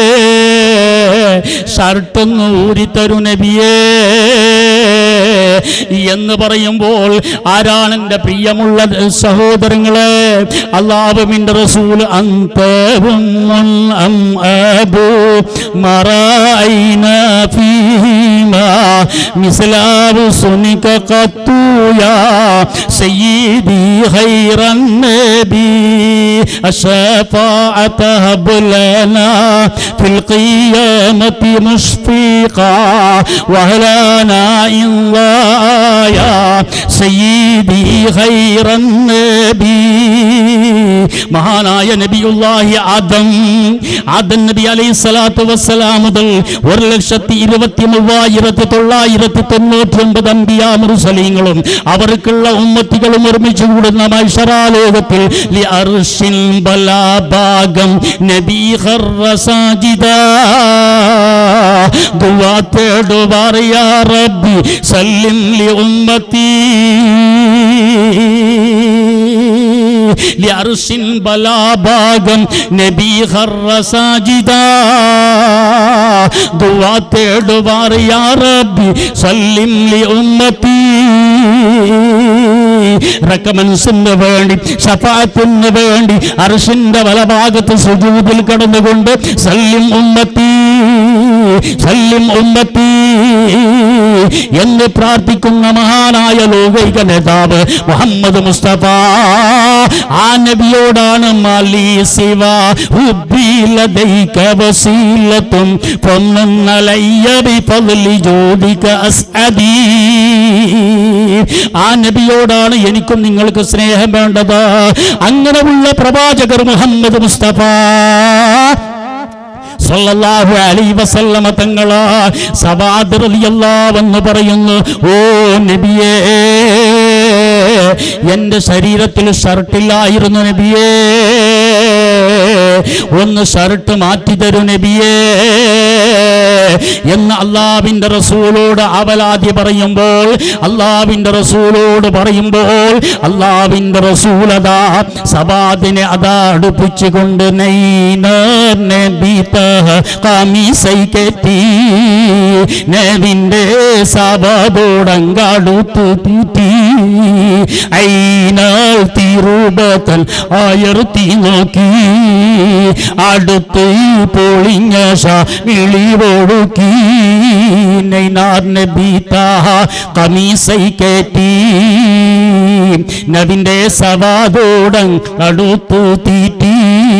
ഷർട്ടൊന്ന് ഊരിത്തരൂ നബിയേ എന്ന് പറയുമ്പോൾ ആരാണ് എൻ്റെ പ്രിയമുള്ള സഹോദരങ്ങളെ അള്ളാഹുവിൻ്റെ റസൂൽ അന്തവും അം അബു മറാ رأينا فيهما مثل رسلك قط يا سيدي خير النبي الشفاعة هب لنا في القيامة مشفقا وهلانا إن يا سيدي خير النبي മഹാനായ നബിയുല്ലാഹി ആദം ആദം നബി അലൈഹി സ്വലാത്തു വസ്സലാം മുതൽ ഒരു ലക്ഷത്തി ഇരുപത്തി മൂവായിരത്തി തൊള്ളായിരത്തി തൊണ്ണൂറ്റി ഒമ്പത് അമ്പിയാ മുറുസലീങ്ങളും അവർക്കുള്ള ഉമ്മത്തികളും ഒരുമിച്ച് കൂടുന്ന മൈഷറാലോകത്തിൽ ലി അർഷിൻ ബലാഭാഗം നബി ഖർറ സാജിദാ ദുആ തേടുവാർ യാ റബ്ബി സല്ലിം ലി ഉമ്മത്തി ലർഷിൻ ബലാഭാഗം നബി ഖർറ സാജിദാ ദുആ തേടുവാർ യാ റബ്ബി സല്ലിം ലി ഉമ്മത്തി റക്കമൻസിന് വേണ്ടി ഷഫാത്തിന് വേണ്ടി അർഷിന്റെ വലഭാഗത്ത് സുജൂദിൽ കടന്നുകൊണ്ട് സല്ലിം ഉമ്മത്തി സല്ലിം ഉമ്മത്തി എന്ന് പ്രാർത്ഥിക്കുന്ന മഹാനായ ലോകൈക നേതാവ് മുഹമ്മദ് മുസ്തഫ ആ നബിയോടാണ് മാലി ശിവ ഉബ്ബീലദൈക വസീലത്തും പൊന്നലയ്യബി ഫضലി ജോദിക അസ്അദീ ആ നബിയോടാണ് എനിക്കും നിങ്ങൾക്ക് സ്നേഹം വേണ്ടത് അങ്ങനെയുള്ള പ്രവാചകർ മുഹമ്മദ് മുസ്തഫ സല്ലല്ലാഹു അലൈഹി വസല്ലമ തങ്ങളാ സവാദ് റളിയല്ലാഹു എന്ന് പറയുന്നു ഓ നബിയേ എൻ്റെ ശരീരത്തിൽ ഷർട്ടില്ലായിരുന്നു നബിയേ ഒന്ന് ഷർട്ട് മാറ്റി തരൂ നബിയേ എന്ന് അള്ളാവിന്റെ റസൂലോട് അവലാതി പറയുമ്പോൾ അള്ളാവിന്റെ റസൂലോട് പറയുമ്പോൾ അള്ളാവിന്റെ റസൂലതാ സബാദിനെ അതാ അടുപ്പിച്ചുകൊണ്ട് കമീസൈക്കെത്തി നബിന്റെ സബാദോടങ്കാടുത്തു തീറ്റി ഐനാൽ തിരുപത്തൻ ആയർത്തി നോക്കി അടുത്ത് പൊളിഞ്ഞ വിളിവൊടുക്കി നൈനാർ നബീത്ത കമീസൈ കയറ്റി നബിന്റെ സവാദോടം അടുത്തു തീറ്റി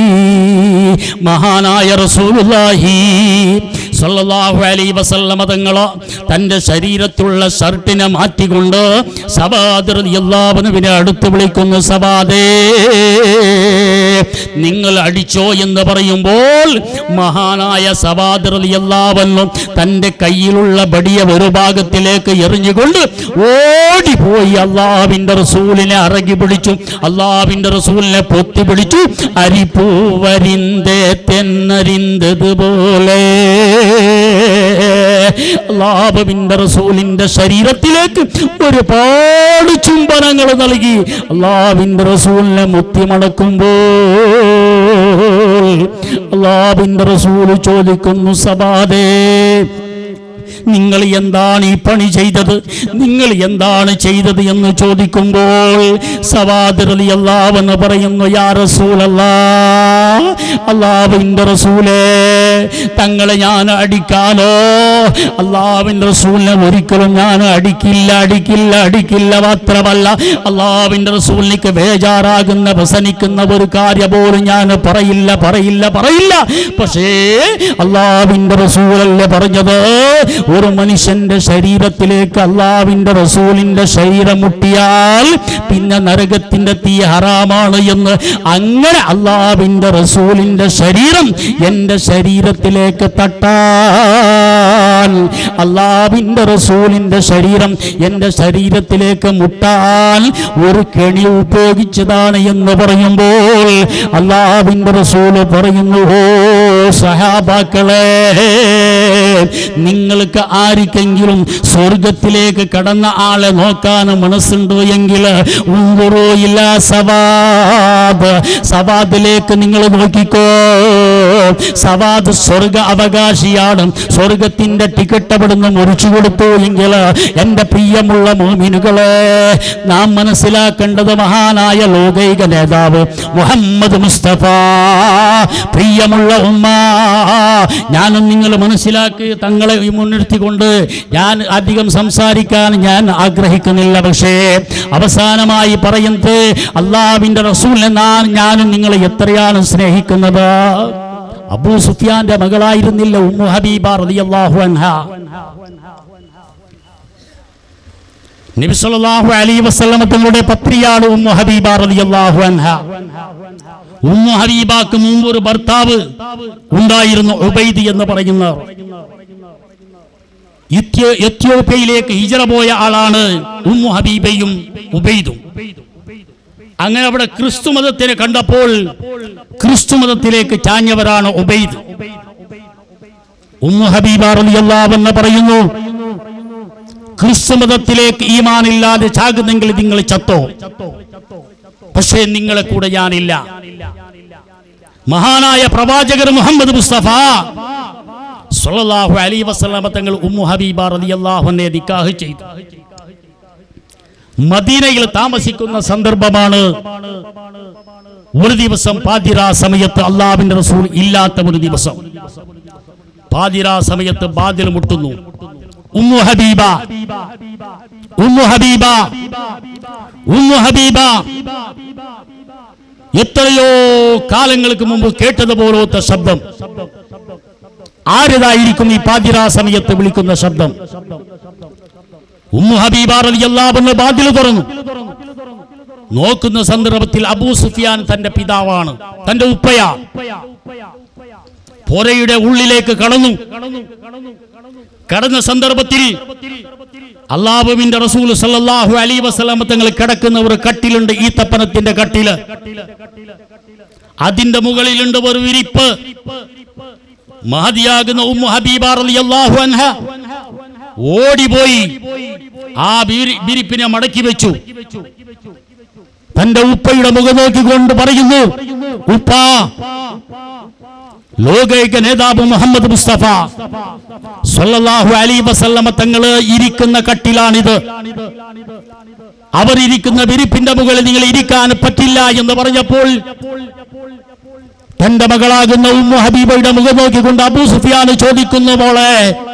മഹാനായ റസൂലുള്ളാഹി സല്ലല്ലാഹു അലൈഹി വസല്ലമ തങ്ങളോ തന്റെ ശരീരത്തിലുള്ള ഷർട്ടിനെ മാറ്റിക്കൊണ്ട് സബാദ് റളിയല്ലാഹുവിനെ അടുത്ത് വിളിക്കുന്നു സബാദേ നിങ്ങൾ അടിച്ചോ എന്ന് പറയുമ്പോൾ മഹാനായ സബാദ് റളിയല്ലാഹു തന്റെ കയ്യിലുള്ള ബടിയ ഒരു ഭാഗത്തിലേക്ക് എറിഞ്ഞുകൊണ്ട് ഓടിപ്പോയി അള്ളാഹുവിന്റെ റസൂലിനെ അറകി പിടിച്ചു അള്ളാഹുവിന്റെ റസൂലിനെ പൊത്തി പിടിച്ചു അരിപ്പൂവരിന്തേ തെന്നരിന്തതുപോലെ അള്ളാഹുവിന്റെ റസൂലിന്റെ ശരീരത്തിലേക്ക് ഒരുപാട് ചുംബനങ്ങൾ നൽകി അള്ളാഹുവിന്റെ റസൂലിനെ മുത്തി മടക്കുമ്പോൾ അള്ളാഹുവിന്റെ റസൂല് ചോദിക്കുന്നു സബാദേ നിങ്ങൾ എന്താണ് ഈ പണി ചെയ്തത് നിങ്ങൾ എന്താണ് ചെയ്തത് എന്ന് ചോദിക്കുമ്പോൾ സവാദരലി അള്ളാവെന്ന് പറയുന്നു യാ റസൂലല്ലാ അള്ളാവിൻ്റെ റസൂലേ തങ്ങളെ ഞാൻ അടിക്കാനോ അള്ളാവിൻ്റെ റസൂലിനെ ഒരിക്കലും ഞാൻ അടിക്കില്ല അടിക്കില്ല അടിക്കില്ല മാത്രമല്ല അള്ളാവിൻ്റെ റസൂലിലേക്ക് ബേജാറാകുന്ന വ്യസനിക്കുന്ന ഒരു കാര്യം പോലും ഞാൻ പറയില്ല പറയില്ല പറയില്ല പക്ഷേ അള്ളാവിൻ്റെ റസൂലല്ലേ പറഞ്ഞത് ഒരു മനുഷ്യന്റെ ശരീരത്തിലേക്ക് അള്ളാവിന്റെ റസൂലിന്റെ ശരീരം മുട്ടിയാൽ പിന്നെ നരകത്തിന്റെ തീ ഹറാമാണ് എന്ന് അങ്ങനെ അള്ളാവിന്റെ റസൂലിന്റെ ശരീരം എൻ്റെ ശരീരത്തിലേക്ക് തട്ടാൻ അള്ളാവിന്റെ റസൂലിന്റെ ശരീരം എൻ്റെ ശരീരത്തിലേക്ക് മുട്ടാൻ ഒരു കെണി ഉപയോഗിച്ചതാണ് എന്ന് പറയുമ്പോൾ അള്ളാവിന്റെ റസൂല് പറയുന്നു ഓ സഹാബാക്കളെ നിങ്ങൾക്ക് ആർക്കെങ്കിലും സ്വർഗത്തിലേക്ക് കടന്ന ആളെ നോക്കാൻ മനസ്സുണ്ടോ എങ്കിൽ ഉങ്കുറോ ഇല്ല സവാദ് സവാദിലേക്ക് നിങ്ങൾ നോക്കിക്കോ സവാദ് സ്വർഗ അവകാശിയാണ് സ്വർഗത്തിന്റെ ടിക്കറ്റ് അവിടുന്ന് മുറിച്ചു കൊടുത്തു എങ്കിൽ എൻ്റെ പ്രിയമുള്ള മോമിനുകളെ നാം മനസ്സിലാക്കേണ്ടത് മഹാനായ ലോകൈക നേതാവ് മുഹമ്മദ് മുസ്തഫ പ്രിയമുള്ള ഉമ്മ ഞാനും നിങ്ങൾ മനസ്സിലാക്കി തങ്ങളെ മുൻനിർത്തിക്കൊണ്ട് ഞാൻ അധികം സംസാരിക്കാൻ ഞാൻ ആഗ്രഹിക്കുന്നില്ല പക്ഷേ അവസാനമായി പറയുന്നത് അള്ളാവിൻ്റെ റസൂലിനെ നാൻ ഞാനും നിങ്ങളെ എത്രയാണ് സ്നേഹിക്കുന്നത് അബൂ സുഫിയാന്റെ മകളായിരുന്നില്ല ഉമ്മു ഹബീബ റളിയല്ലാഹു അൻഹ നബി സല്ലല്ലാഹു അലൈഹി വസല്ലമ തങ്ങളുടെ പത്രിയാണ് ഉമ്മു ഹബീബ റളിയല്ലാഹു അൻഹ ഉമ്മു ഹബീബാക്ക് മുമ്പ് ഒരു ഭർത്താവ് ഉണ്ടായിരുന്നു ഉബൈദ് എന്ന് പറയുന്ന ഇത്യോ- എത്യോപ്യയിലേക്ക് ഹിജറ പോയ ആളാണ് ഉമ്മു ഹബീബയും ഉബൈദും അങ്ങനെ അവിടെ ക്രിസ്തു മതത്തിനെ കണ്ടപ്പോൾ ക്രിസ്തു മതത്തിലേക്ക് ചാഞ്ഞവരാണ് ഉബൈദ് ഉമ്മു ഹബീബ റളിയല്ലാഹു അൻഹ പറയുന്നു ക്രിസ്തു മതത്തിലേക്ക് ഈമാനില്ലാതെ ചാകുന്നെങ്കിൽ നിങ്ങൾ ചത്തോ പക്ഷേ നിങ്ങളെ കൂടെ ഞാനില്ല മഹാനായ പ്രവാചകർ മുഹമ്മദ് മുസ്തഫ സല്ലല്ലാഹു അലൈഹി വസല്ലമ തങ്ങൾ ഉമ്മു ഹബീബ റളിയല്ലാഹു അൻഹയെ നിക്കാഹ് ചെയ്തു മദീനയിൽ താമസിക്കുന്ന സന്ദർഭമാണ് ഒരു ദിവസം പാതിരാ സമയത്ത് അള്ളാഹുവിന്റെ റസൂൽ ഇല്ലാത്ത ഒരു ദിവസം പാതിരാ സമയത്ത് ബാതിൽ മുട്ടുന്നു Umm Habiba Umm Habiba Umm Habiba എത്രയോ കാലങ്ങൾക്ക് മുമ്പ് കേട്ടതുപോലത്തെ ശബ്ദം ആരതായിരിക്കും ഈ പാതിരാ സമയത്ത് വിളിക്കുന്ന ശബ്ദം ഉമ്മു ഹബീബ റളിയല്ലാഹു ബാതിൽ തുറന്നു നോക്കുന്ന സന്ദർഭത്തിൽ അബൂ സുഫിയാൻ തന്റെ പിതാവാണ് തന്റെ ഉപ്പയാ പുരയുടെ ഉള്ളിലേക്ക് കടന്നു കടന്ന സന്ദർഭത്തിൽ അള്ളാഹുവിന്റെ റസൂൽ സല്ലല്ലാഹു അലൈഹി വസല്ലമ തങ്ങൾ കിടക്കുന്ന ഒരു കട്ടിലുണ്ട് ഈ തപ്പനത്തിന്റെ കട്ടില് അതിന്റെ മുകളിലുണ്ട് ഒരു വിരിപ്പ് മഹതിയാകുന്ന ഉമ്മു ഹബീബ റളിയല്ലാഹു അൻഹ ഓടിപ്പോയി ആ വിരി- വിരിപ്പിനെ മടക്കി വെച്ചു തന്റെ ഉപ്പയുടെ മുഖം നോക്കിക്കൊണ്ട് പറയുന്നു ഉപ്പ ലോകൈക നേതാവ് മുഹമ്മദ് മുസ്തഫ സല്ലല്ലാഹു അലൈഹി വസല്ലമ തങ്ങള് ഇരിക്കുന്ന കട്ടിലാണിത് അവരിയ്ക്കുന്ന വിരിപ്പിന്റെ മുകളിൽ നിങ്ങൾ ഇരിക്കാൻ പറ്റില്ല എന്ന് പറഞ്ഞപ്പോൾ തന്റെ മകളാകുന്ന ഉമ്മു ഹബീബയുടെ മുഖം നോക്കിക്കൊണ്ട് അബൂ സുഫിയാൻ ചോദിക്കുന്നു മോളെ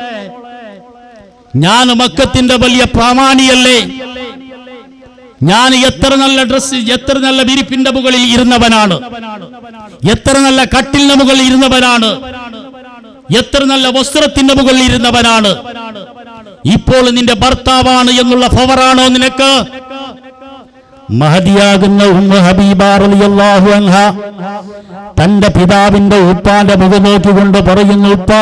ഞാൻ മക്കത്തിന്റെ വലിയ പ്രാമാണിയല്ലേ ഞാൻ എത്ര നല്ല ഡ്രസ് എത്ര നല്ല വിരിപ്പിന്റെ മുകളിൽ ഇരുന്നവനാണ് എത്ര നല്ല കട്ടിലിന്റെ മുകളിൽ ഇരുന്നവനാണ് എത്ര നല്ല വസ്ത്രത്തിന്റെ മുകളിൽ ഇരുന്നവനാണ് ഇപ്പോൾ നിന്റെ ഭർത്താവാണ് എന്നുള്ള ഫവറാണോ നിനക്ക് മഹതിയാകുന്ന ഉമ്മ ഹബീബ റളിയല്ലാഹു അൻഹ തന്റെ പിതാവിന്റെ ഉപ്പാന്റെ മുഖം നോക്കിക്കൊണ്ട് പറയുന്നു ഉപ്പാ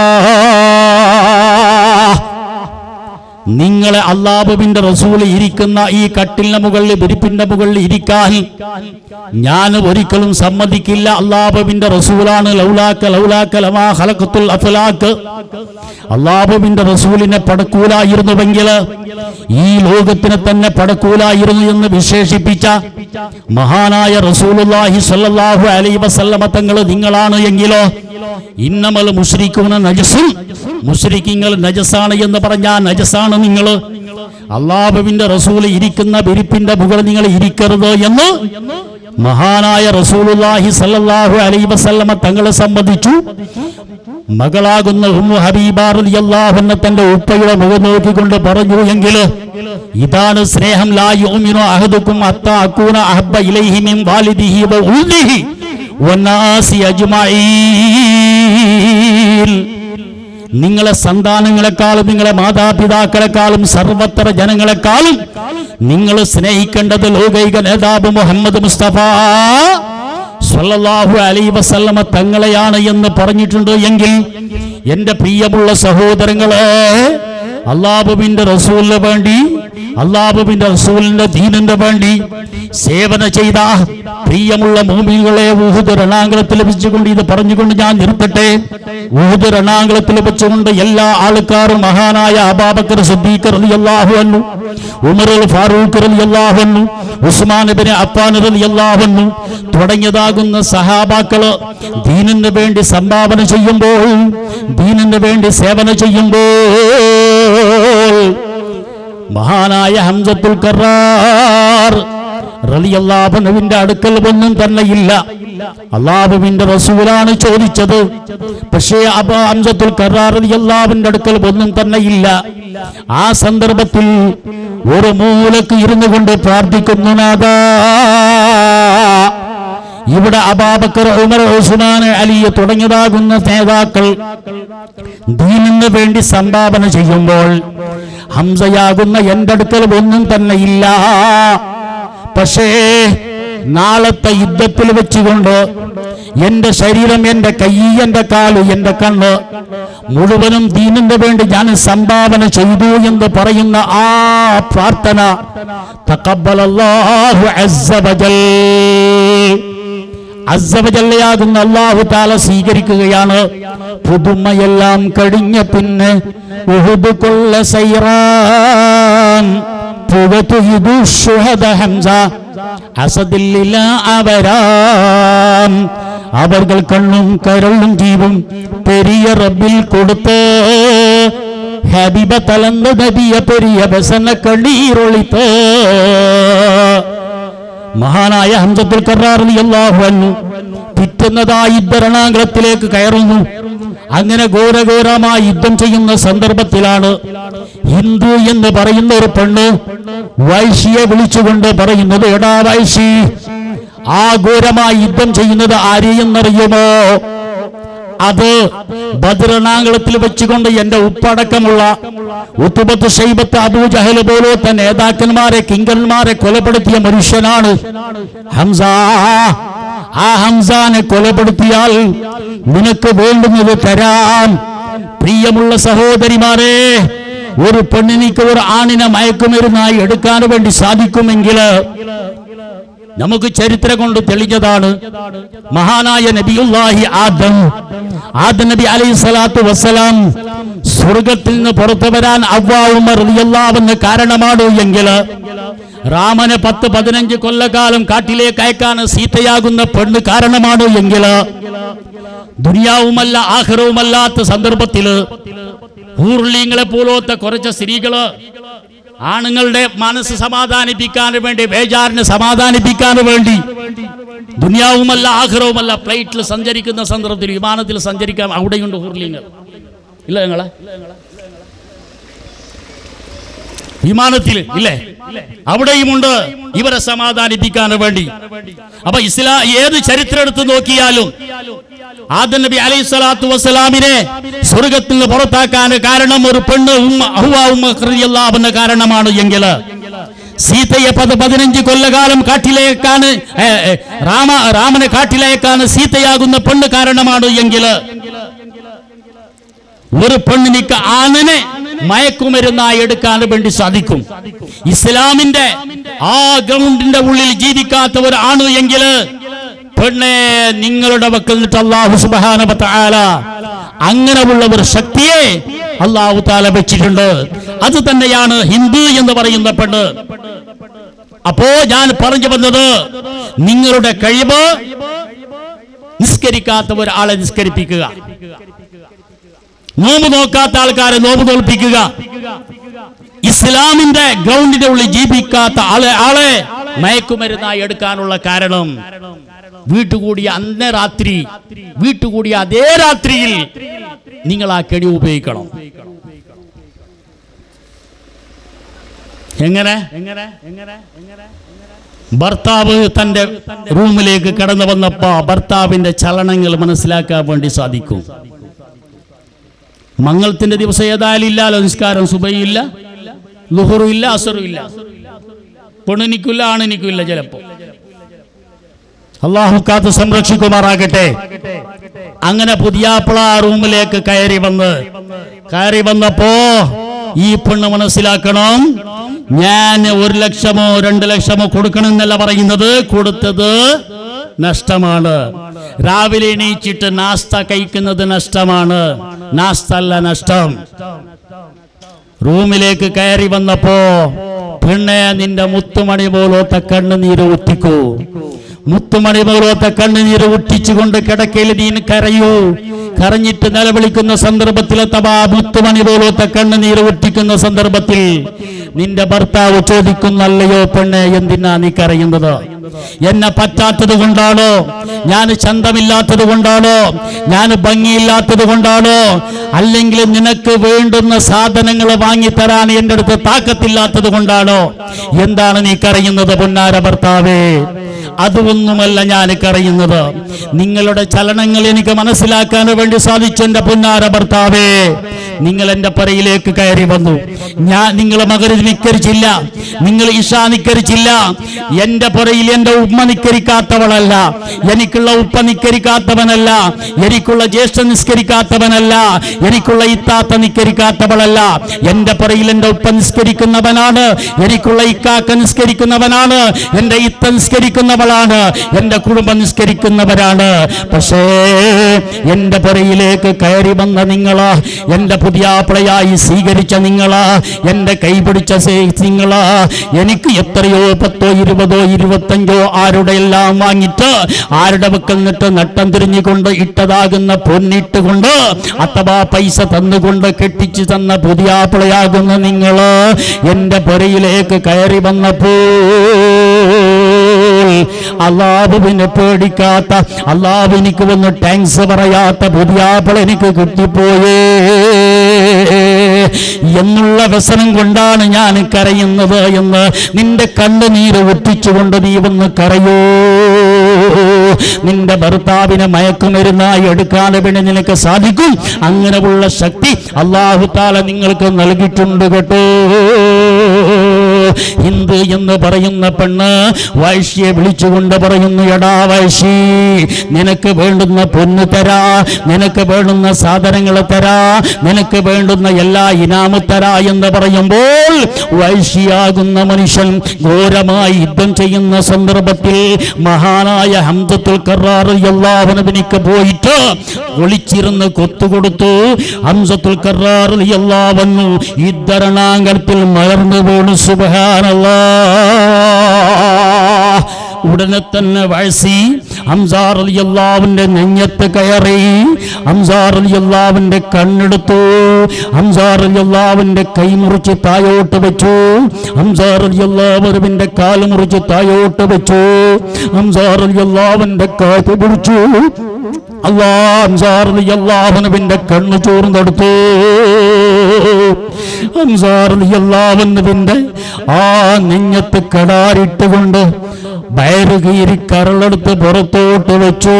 നിങ്ങളെ അള്ളാഹുവിന്റെ റസൂല് ഇരിക്കുന്ന ഈ കട്ടിലിന്റെ മുകളിൽ വിരിപ്പിന്റെ മുകളിൽ ഇരിക്കാൻ ഞാൻ ഒരിക്കലും സമ്മതിക്കില്ല അള്ളാഹുവിന്റെ റസൂലാണ് ലൗലാക്ക ലൗലാക്ക ലമാ ഖലഖത്തുൽ അഫ്ലാക്ക് അള്ളാഹുവിന്റെ റസൂലിനെ പടക്കൂലായിരുന്നുവെങ്കിൽ ഈ ലോകത്തിനെ തന്നെ പടക്കൂലായിരുന്നു എന്ന് വിശേഷിപ്പിച്ച മഹാനായ റസൂലുള്ളാഹി സ്വല്ലല്ലാഹു അലൈഹി വസല്ലമ തങ്ങൾ നിങ്ങളാണ് എങ്കിലോ ഇന്നമൽ മുശ്രിക്കൂന നജസും മുശ്രിക്കിങ്ങൾ നജസാണ് എന്ന് പറഞ്ഞാൽ നജസാണ് നിങ്ങൾ അള്ളാഹുവിന്റെ റസൂൽ ഇരിക്കുന്ന വിരിപ്പിന്റെ മുകളിൽ നിങ്ങൾ ഇരിക്കരുത് എന്ന് മഹാനായ റസൂലുള്ളാഹി സല്ലല്ലാഹു അലൈഹി വസല്ലമ തങ്ങളെ സംബന്ധിച്ചു മകളാകുന്ന ഉമ്മു ഹബീബ റളിയല്ലാഹു അൻഹ തന്റെ ഉപ്പയുടെ മുഖം നോക്കിക്കൊണ്ട് പറഞ്ഞു എങ്കിൽ ഇതാണ് സ്നേഹം ലാ യുമിനു അഹദുക്കും അത്ത അക്കൂന അഹബ്ബ ഇലൈഹി മിൻ വാലിദിഹി വ ഉൽദിഹി വന്നാസി അജ്മഈൻ നിങ്ങളെ സന്താനങ്ങളെക്കാളും നിങ്ങളെ മാതാപിതാക്കളെക്കാളും സർവത്ര ജനങ്ങളെക്കാളും നിങ്ങൾ സ്നേഹിക്കേണ്ടത് ലോകൈക നേതാവ് മുഹമ്മദ് മുസ്തഫ സല്ലല്ലാഹു അലൈഹി വസല്ലമ തങ്ങളെയാണ് എന്ന് പറഞ്ഞിട്ടുണ്ട് എങ്കിൽ എന്റെ പ്രിയമുള്ള സഹോദരങ്ങളെ അള്ളാഹുവിന്റെ റസൂലിന് വേണ്ടി അള്ളാഹുവിന്റെ റസൂലിന്റെ ദീനിന്റെ വേണ്ടി സേവന ചെയ്ത പ്രിയമുള്ള ഭൂമികളെ ഊഹുദ് രണാങ്കളത്തിൽ വെച്ചുകൊണ്ട് ഇത് പറഞ്ഞുകൊണ്ട് ഞാൻ നിർത്തട്ടെ ഊഹുദ് രണാങ്കളത്തിൽ വെച്ചുകൊണ്ട് എല്ലാ ആൾക്കാരും മഹാനായ അബാബക്കർ സിദ്ദീഖ് റളിയല്ലാഹു അൻഹു ഉമർ അൽ ഫാറൂഖ് റളിയല്ലാഹു അൻഹു ഉസ്മാൻ ഇബ്നു അഫ്ഫാൻ റളിയല്ലാഹു അൻഹു തുടങ്ങിയതാകുന്ന സഹാബാക്കള് ദീനിന് വേണ്ടി സംഭാവന ചെയ്യുമ്പോൾ ദീനിന് വേണ്ടി സേവന ചെയ്യുമ്പോൾ മഹാനായ ഹംസത്തുൽ കറാർ റളിയല്ലാഹുവിന്റെ അടുക്കൽ ഒന്നും തന്നെ ഇല്ല അള്ളാഹുവിന്റെ റസൂലാണ് ചോദിച്ചത് പക്ഷേ അബ ഹംസത്തുൽ കറാർ റളിയല്ലാഹുവിന്റെ അടുക്കൽ ഒന്നും തന്നെ ഇല്ല ആ സന്ദർഭത്തിൽ ഒരു മൂലക്ക് ഇരുന്നു കൊണ്ട് പ്രാർത്ഥിക്കുന്നു നാഥാ ഇവിടെ അബാബക്കർ ഉമർ ഉസ്മാൻ അലി തുടങ്ങിയതാകുന്ന നേതാക്കൾ ദീനിന് വേണ്ടി സംഭാവന ചെയ്യുമ്പോൾ ഹംസയാകുന്ന എന്റെ അടുക്കൽ ഒന്നും തന്നെ ഇല്ല പക്ഷേ നാളത്തെ യുദ്ധത്തിൽ വെച്ചുകൊണ്ട് എന്റെ ശരീരം എന്റെ കൈ എന്റെ കാല് എന്റെ കണ്ണ് മുഴുവനും ദീനിന് വേണ്ടി ഞാൻ സംഭാവന ചെയ്തു എന്ന് പറയുന്ന ആ പ്രാർത്ഥന തക്കബലല്ലാഹു അസ്സ വജൽ അസവജല്ലയാകുന്ന അള്ളാഹു താല സ്വീകരിക്കുകയാണ് പുതുമയെല്ലാം കഴിഞ്ഞ പിന്നെ ഉഹുദ് കൊള്ള സൈറാൻ പുകതുയിതു ശുഹദ ഹംസ അസദില്ല അവരാം അവർ കണ്ണും കരളും ജീവും പെരിയ റബ്ബിൽ കൊടുത്ത് ഹബീബ തലന്ന നബിയ പെരിയ ബസന കണ്ണീരൊളിത്ത് മഹാനായ ഹംസത്തുൽ കറാർ റളിയല്ലാഹു അൻഹു പിറ്റുന്നതായി യുദ്ധരണാങ്കളത്തിലേക്ക് കയറുന്നു അങ്ങനെ ഘോരഘോരമായി യുദ്ധം ചെയ്യുന്ന സന്ദർഭത്തിലാണ് ഹിന്ദു എന്ന് പറയുന്ന ഒരു പെണ്ണ് വൈശിയെ വിളിച്ചുകൊണ്ട് പറയുന്നത് എടാ വൈശി ആ ഘോരമായി യുദ്ധം ചെയ്യുന്നത് ആരെയെന്നറിയുമോ അത് ഭദ്രണാങ്കളത്തിൽ വെച്ചുകൊണ്ട് എന്റെ ഉപ്പടക്കമുള്ള ഉത്തുബത്ത് ഷൈബത്ത് അബൂജഹൽ പോലത്തെ നേതാക്കന്മാരെ കിങ്കന്മാരെ കൊലപ്പെടുത്തിയ മനുഷ്യനാണ് ഹംസ ആ ഹംസാനെ കൊലപ്പെടുത്തിയാൽ നിനക്ക് വേണ്ടുന്നത് തരാം പ്രിയമുള്ള സഹോദരിമാരെ ഒരു പെണ്ണിനിക്ക് ഒരു ആണിനെ മയക്കുമരുന്നായി എടുക്കാൻ വേണ്ടി സാധിക്കുമെങ്കിൽ നമുക്ക് ചരിത്രം കൊണ്ട് തെളിഞ്ഞതാണ് മഹാനായ നബിയുല്ലാഹി ആദം ആദം നബി അലൈഹി സ്വലാത്തു വസ്സലാം സ്വർഗത്തിൽ നിന്ന് പുറത്തു വരാൻ അവ്വാവുമർ റളിയല്ലാഹുവിന് കാരണമാണോ എങ്കിൽ രാമന് പത്ത് പതിനഞ്ച് കൊല്ലക്കാലം കാട്ടിലേക്ക് അയക്കാൻ സീതയാകുന്ന പെണ്ണ് കാരണമാണോ എങ്കിൽ ദുനിയാവുമല്ല ആഹ്റവുമല്ലാത്ത സന്ദർഭത്തില് ഊർലിങ്ങളെ പോലത്തെ കുറച്ച് സ്ത്രീകള് ആണുങ്ങളുടെ മനസ്സ് സമാധാനിപ്പിക്കാൻ വേണ്ടി ബേജാറിനെ സമാധാനിപ്പിക്കാൻ വേണ്ടി ദുനിയാവുമല്ല ആഗ്രഹവുമല്ല ഫ്ലൈറ്റിൽ സഞ്ചരിക്കുന്ന സന്ദർഭത്തിൽ വിമാനത്തിൽ സഞ്ചരിക്കാൻ അവിടെയുണ്ട് ഹുർലിങ്ങൾ ഇല്ല നിങ്ങളെ വിമാനത്തിൽ ഇല്ലേ അവിടെയുമുണ്ട് ഇവരെ സമാധാനിപ്പിക്കാൻ വേണ്ടി അപ്പൊ ഇസ്ലാം ഏത് ചരിത്രം എടുത്ത് നോക്കിയാലും ആദം നബി അലൈഹി സ്വലാത്തു വസ്സലാമിനെ സ്വർഗത്തിൽ നിന്ന് പുറത്താക്കാൻ കാരണം ഒരു പെണ്ണ് ഉമ്മ അഹ്വാ ഉമ്മ റളിയല്ലാഹുവിന്റെ കാരണമാണ് എങ്കിൽ സീതയെ പത് പതിനഞ്ച് കൊല്ലകാലം കാട്ടിലേക്കാണ് ഏ, ഏ, രാമ രാമനെ കാട്ടിലേക്കാണ് സീതയാകുന്ന പെണ്ണ് കാരണമാണ് എങ്കിൽ ഒരു പെണ്ണിനിക്ക് ആണിനെ മയക്കുമരുന്നായി എടുക്കാൻ വേണ്ടി സാധിക്കും ഇസ്ലാമിന്റെ ആ ഗ്രൗണ്ടിന്റെ ഉള്ളിൽ ജീവിക്കാത്തവർ ആണ് എങ്കിൽ പെണ്ണെ നിങ്ങളുടെ വക്കൽ നിന്നിട്ട് അള്ളാഹു സുബ്ഹാനഹു തആല അങ്ങനെയുള്ള ഒരു ശക്തിയെ അള്ളാഹു താല വെച്ചിട്ടുണ്ട് അത് തന്നെയാണ് ഹിന്ദു എന്ന് പറയുന്ന പെണ്ണ് അപ്പോ ഞാൻ പറഞ്ഞു വന്നത് നിങ്ങളുടെ കഴിവ് നിസ്കരിക്കാത്ത ഒരാളെ നിസ്കരിപ്പിക്കുക നോമ്പ് നോക്കാത്ത ആൾക്കാരെ നോമ്പ് തോൽപ്പിക്കുക ഇസ്ലാമിന്റെ ഗ്രൗണ്ടിന്റെ ഉള്ളിൽ ജീവിക്കാത്ത ആളെ ആളെ മയക്കുമരുന്നായി എടുക്കാനുള്ള കാരണം വീട്ടുകൂടിയ അന്നേ രാത്രി വീട്ടുകൂടിയ അതേ രാത്രിയിൽ നിങ്ങൾ ആ കെണി ഉപയോഗിക്കണം എങ്ങനെ എങ്ങനെ എങ്ങനെ എങ്ങനെ ഭർത്താവ് തന്റെ റൂമിലേക്ക് കടന്നു വന്നപ്പോ ഭർത്താവിന്റെ ചലനങ്ങൾ മനസ്സിലാക്കാൻ വേണ്ടി സാധിക്കും മംഗളത്തിന്റെ ദിവസം ഏതായാലും ഇല്ലല്ലോ നിസ്കാരം സുബൈയില്ല ലുഹറും ഇല്ല അസറും ഇല്ല പെണ്ണിനിക്കില്ല ആണിനിക്കില്ല ചിലപ്പോ അള്ളാഹു കാത്ത് സംരക്ഷിക്കുമാറാകട്ടെ അങ്ങനെ പുതിയാപ്പിള റൂമിലേക്ക് കയറി വന്ന് കയറി വന്നപ്പോ ഈ പെണ്ണ് മനസ്സിലാക്കണം ഞാൻ ഒരു ലക്ഷമോ രണ്ട് ലക്ഷമോ കൊടുക്കണം എന്നല്ല പറയുന്നത് കൊടുത്തത് നഷ്ടമാണ് രാവിലെ എണീച്ചിട്ട് നാസ്ത കഴിക്കുന്നത് നഷ്ടമാണ് നാസ്ത അല്ല നഷ്ടം റൂമിലേക്ക് കയറി വന്നപ്പോ പെണ്ണെ നിന്റെ മുത്തുമണി പോലത്തെ കണ്ണുനീര് ഒത്തിക്കൂ മുത്തുമണി പോലത്തെ കണ്ണുനീര് ഒട്ടിച്ചുകൊണ്ട് കിടക്കയിൽ നീ കരയൂ കരഞ്ഞിട്ട് നിലവിളിക്കുന്ന സന്ദർഭത്തിൽ അഥവാ മുത്തുമണി പോലത്തെ കണ്ണുനീര് ഒട്ടിക്കുന്ന സന്ദർഭത്തിൽ നിന്റെ ഭർത്താവ് ചോദിക്കുന്നല്ലയോ പെണ്ണെ എന്തിനാ നീ കരയുന്നത് എന്നെ പറ്റാത്തത് കൊണ്ടാണോ ഞാൻ ചന്തമില്ലാത്തത് കൊണ്ടാണോ ഞാൻ ഭംഗിയില്ലാത്തത് കൊണ്ടാണോ അല്ലെങ്കിൽ നിനക്ക് വേണ്ടുന്ന സാധനങ്ങൾ വാങ്ങിത്തരാൻ എൻ്റെ അടുത്ത് താക്കത്തില്ലാത്തത് കൊണ്ടാണോ എന്താണ് നീ കരയുന്നത് പൊന്നാര ഭർത്താവേ അതൊന്നുമല്ല ഞാൻ കരയുന്നത് നിങ്ങളുടെ ചലനങ്ങൾ എനിക്ക് മനസ്സിലാക്കാൻ വേണ്ടി സാധിച്ചു എൻ്റെ പൊന്നാര ഭർത്താവേ നിങ്ങൾ എൻ്റെ പറയിലേക്ക് കയറി വന്നു ഞാൻ നിങ്ങളെ മകര് നിക്കരിച്ചില്ല നിങ്ങൾ ഇഷ നിക്കരിച്ചില്ല എൻ്റെ പുറയിൽ എൻ്റെ ഉമ്മ നിക്കരിക്കാത്തവളല്ല എനിക്കുള്ള ഉപ്പ നിക്കരിക്കാത്തവനല്ല എനിക്കുള്ള ജ്യേഷ്ഠ നിസ്കരിക്കാത്തവനല്ല എനിക്കുള്ള ഇത്താത്ത നിക്കരിക്കാത്തവളല്ല എൻ്റെ പുറയിൽ എൻ്റെ ഉപ്പ നിസ്കരിക്കുന്നവനാണ് എനിക്കുള്ള ഇക്കാക്ക നിസ്കരിക്കുന്നവനാണ് എൻ്റെ ഇത്ത നിസ്കരിക്കുന്നവളാണ് എൻ്റെ കുടുംബം നിസ്കരിക്കുന്നവരാണ് പക്ഷേ എൻ്റെ പുറയിലേക്ക് കയറി വന്ന നിങ്ങളാ എൻ്റെ പുതിയ ആപ്പിളയായി സ്വീകരിച്ച നിങ്ങളാ എൻ്റെ കൈപിടിച്ച സേ- നിങ്ങളാ എനിക്ക് എത്രയോ പത്തോ ഇരുപതോ ഇരുപത്തഞ്ചോ ആരുടെ എല്ലാം വാങ്ങിയിട്ട് ആരുടെ വെക്കൽ നിന്നിട്ട് നട്ടം തിരിഞ്ഞുകൊണ്ട് ഇട്ടതാകുന്ന പൊന്നിട്ടുകൊണ്ട് അഥവാ പൈസ തന്നുകൊണ്ട് കെട്ടിച്ചു തന്ന പുതിയ ആപ്പിളയാകുന്ന നിങ്ങള് എൻ്റെ പുരയിലേക്ക് കയറി വന്നപ്പോൾ അള്ളാഹുവിനെ പേടിക്കാത്ത അള്ളാഹുവിനിക്ക് വന്ന് ടാങ്ക്സ് പറയാത്ത പുതിയ ആപ്പിൾ എനിക്ക് കിട്ടിപ്പോയേ എന്നുള്ള വ്യസനം കൊണ്ടാണ് ഞാൻ കരയുന്നത് എന്ന് നിന്റെ കണ്ണുനീര് ഒറ്റിച്ചുകൊണ്ട് നീ വന്ന് കരയോ നിന്റെ ഭർത്താവിനെ മയക്കുമരുന്നായി എടുക്കാതെ പിന്നെ നിനക്ക് സാധിക്കും അങ്ങനെയുള്ള ശക്തി അള്ളാഹു താല നിങ്ങൾക്ക് നൽകിയിട്ടുണ്ട് കേട്ടോ ഹിന്ദു എന്ന് പറയുന്ന പെണ്ണ് വൈശ്യെ വിളിച്ചുകൊണ്ട് പറയുന്നു എടാ വൈശി നിനക്ക് വേണ്ടുന്ന പൊന്ന് തരാ നിനക്ക് വേണ്ടുന്ന സാധനങ്ങൾ തരാ നിനക്ക് വേണ്ടുന്ന എല്ലാ ഇനാമു തരാ എന്ന് പറയുമ്പോൾ വൈശിയാകുന്ന മനുഷ്യൻ ഘോരമായി യുദ്ധം ചെയ്യുന്ന സന്ദർഭത്തിൽ മഹാനായ ഹംസത്തുൽ കറാർ എല്ലാവനവിനിക്ക് പോയിട്ട് ഒളിച്ചിരുന്ന് കൊത്തുകൊടുത്തു ഹംസത്തുൽ കറാർ എല്ലാവന്നു യുദ്ധരണാങ്കത്തിൽ മലർന്നു പോണു സുബഹാനല്ലാ ഉടനെ തന്നെ വഴസി ഹംസാർ അലിയല്ലാവിന്റെ നെഞ്ഞത്ത് കയറി ഹംസാർ അലിയല്ലാവിന്റെ കണ്ണെടുത്തു ഹംസാർ അലിയല്ലാവിന്റെ കൈ മുറിച്ച് തായോട്ട് വെച്ചു ഹംസാർ അലിയല്ലാവരുവിന്റെ കാല് മുറിച്ച് തായോട്ട് വെച്ചു ഹംസാർ അലിയല്ലാവിന്റെ കാറ്റ് പിടിച്ചു അള്ളാഹുവിന്റെ കണ്ണു ചോർന്നെടുത്തു അൻസാറിന്റെ ആ നെഞ്ഞത്ത് കടാരിട്ടുകൊണ്ട് വയറുകീരി കരളെടുത്ത് പുറത്തോട്ട് വെച്ചു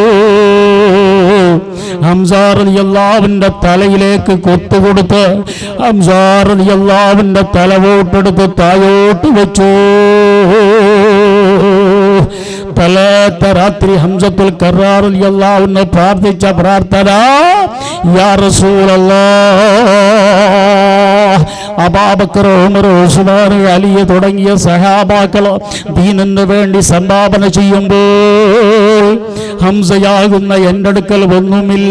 ഹംസാറലി അള്ളാവിന്റെ തലയിലേക്ക് കൊത്തുകൊടുത്ത് ഹംസാറലി അള്ളാവിന്റെ തല വോട്ടെടുത്ത് തായോട്ട് വെച്ചു തലേത്ത രാത്രി ഹംസത്തുൽ കറാറിൽ അള്ളാഹുന്ന് പ്രാർത്ഥിച്ച പ്രാർത്ഥന യാ റസൂലല്ലാ അബാബക്കർ ഉമർ ഉസ്മാൻ അലിയ തുടങ്ങിയ സഹാബാക്കളോ ദീനിന് വേണ്ടി സംഭാവന ചെയ്യുമ്പോൾ ഹംസയാകുന്ന എൻ്റെ അടുക്കൽ ഒന്നുമില്ല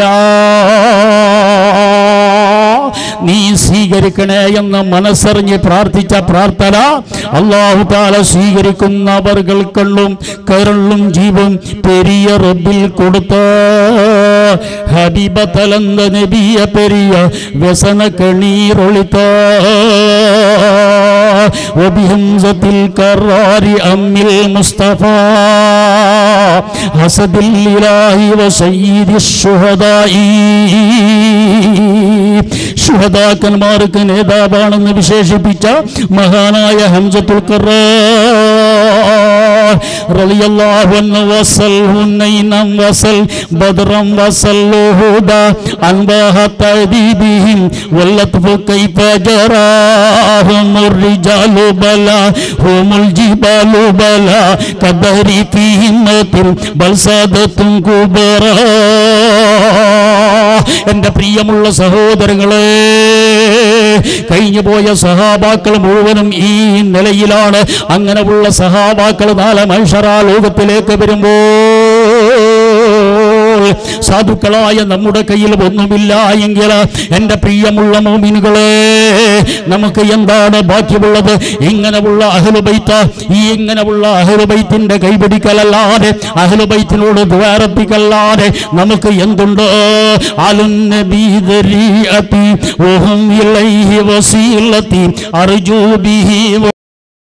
നീ സ്വീകരിക്കണേ എന്ന് മനസ്സറിഞ്ഞ് പ്രാർത്ഥിച്ച പ്രാർത്ഥന അള്ളാഹു താല സ്വീകരിക്കുന്നവർകൾക്കുള്ളും കരുളും ജീവും പെരിയ റബ്ബിൽ കൊടുത്ത ഹബീബ തലന്ത നബിയ പെരിയ വ്യസന കണീറൊളിത്ത وبهمزة الكرار أم المصطفى حسد الإله وسيد الشهداء ശുഹദാക്കന്മാർക്ക് നേതാവാണെന്ന് വിശേഷിപ്പിച്ച മഹാനായ ഹംസത്തുൽ റളിയല്ലാഹു അൻഹു വസൽ ഹുനൈനം വസൽ ബദ്റം വസൽ ലുഹുദ അൻബാഹ തദീബിഹിം വല്ലത്ഫു കൈഫ ജറാഹും الرجال بلا هم الجبال بلا كدهري في همة بل سادة كبرى എന്റെ പ്രിയമുള്ള സഹോദരങ്ങളെ കഴിഞ്ഞു പോയ സഹാബാക്കൾ മുഴുവനും ഈ നിലയിലാണ് അങ്ങനെയുള്ള സഹാബാക്കൾ നാളെ മനുഷ്യരാ ലോകത്തിലേക്ക് വരുമ്പോൾ സാധുക്കളായ നമ്മുടെ കയ്യിൽ ഒന്നുമില്ല എങ്കിൽ എൻ്റെ പ്രിയമുള്ള മോമിനുകളെ നമുക്ക് എന്താണ് ബാക്കിയുള്ളത് ഇങ്ങനെയുള്ള അഹലുബൈത്ത ഈ ഇങ്ങനെയുള്ള അഹലുബൈത്തിന്റെ കൈപിടിക്കലല്ലാതെ അഹലുബൈത്തിനോട് ദ്വാരപ്പിക്കല്ലാതെ നമുക്ക് എന്തുണ്ട് അലുന്നബീദരീഅത്തി വഹും ഇലൈഹി വസീലത്തി അർജൂ ബിഹി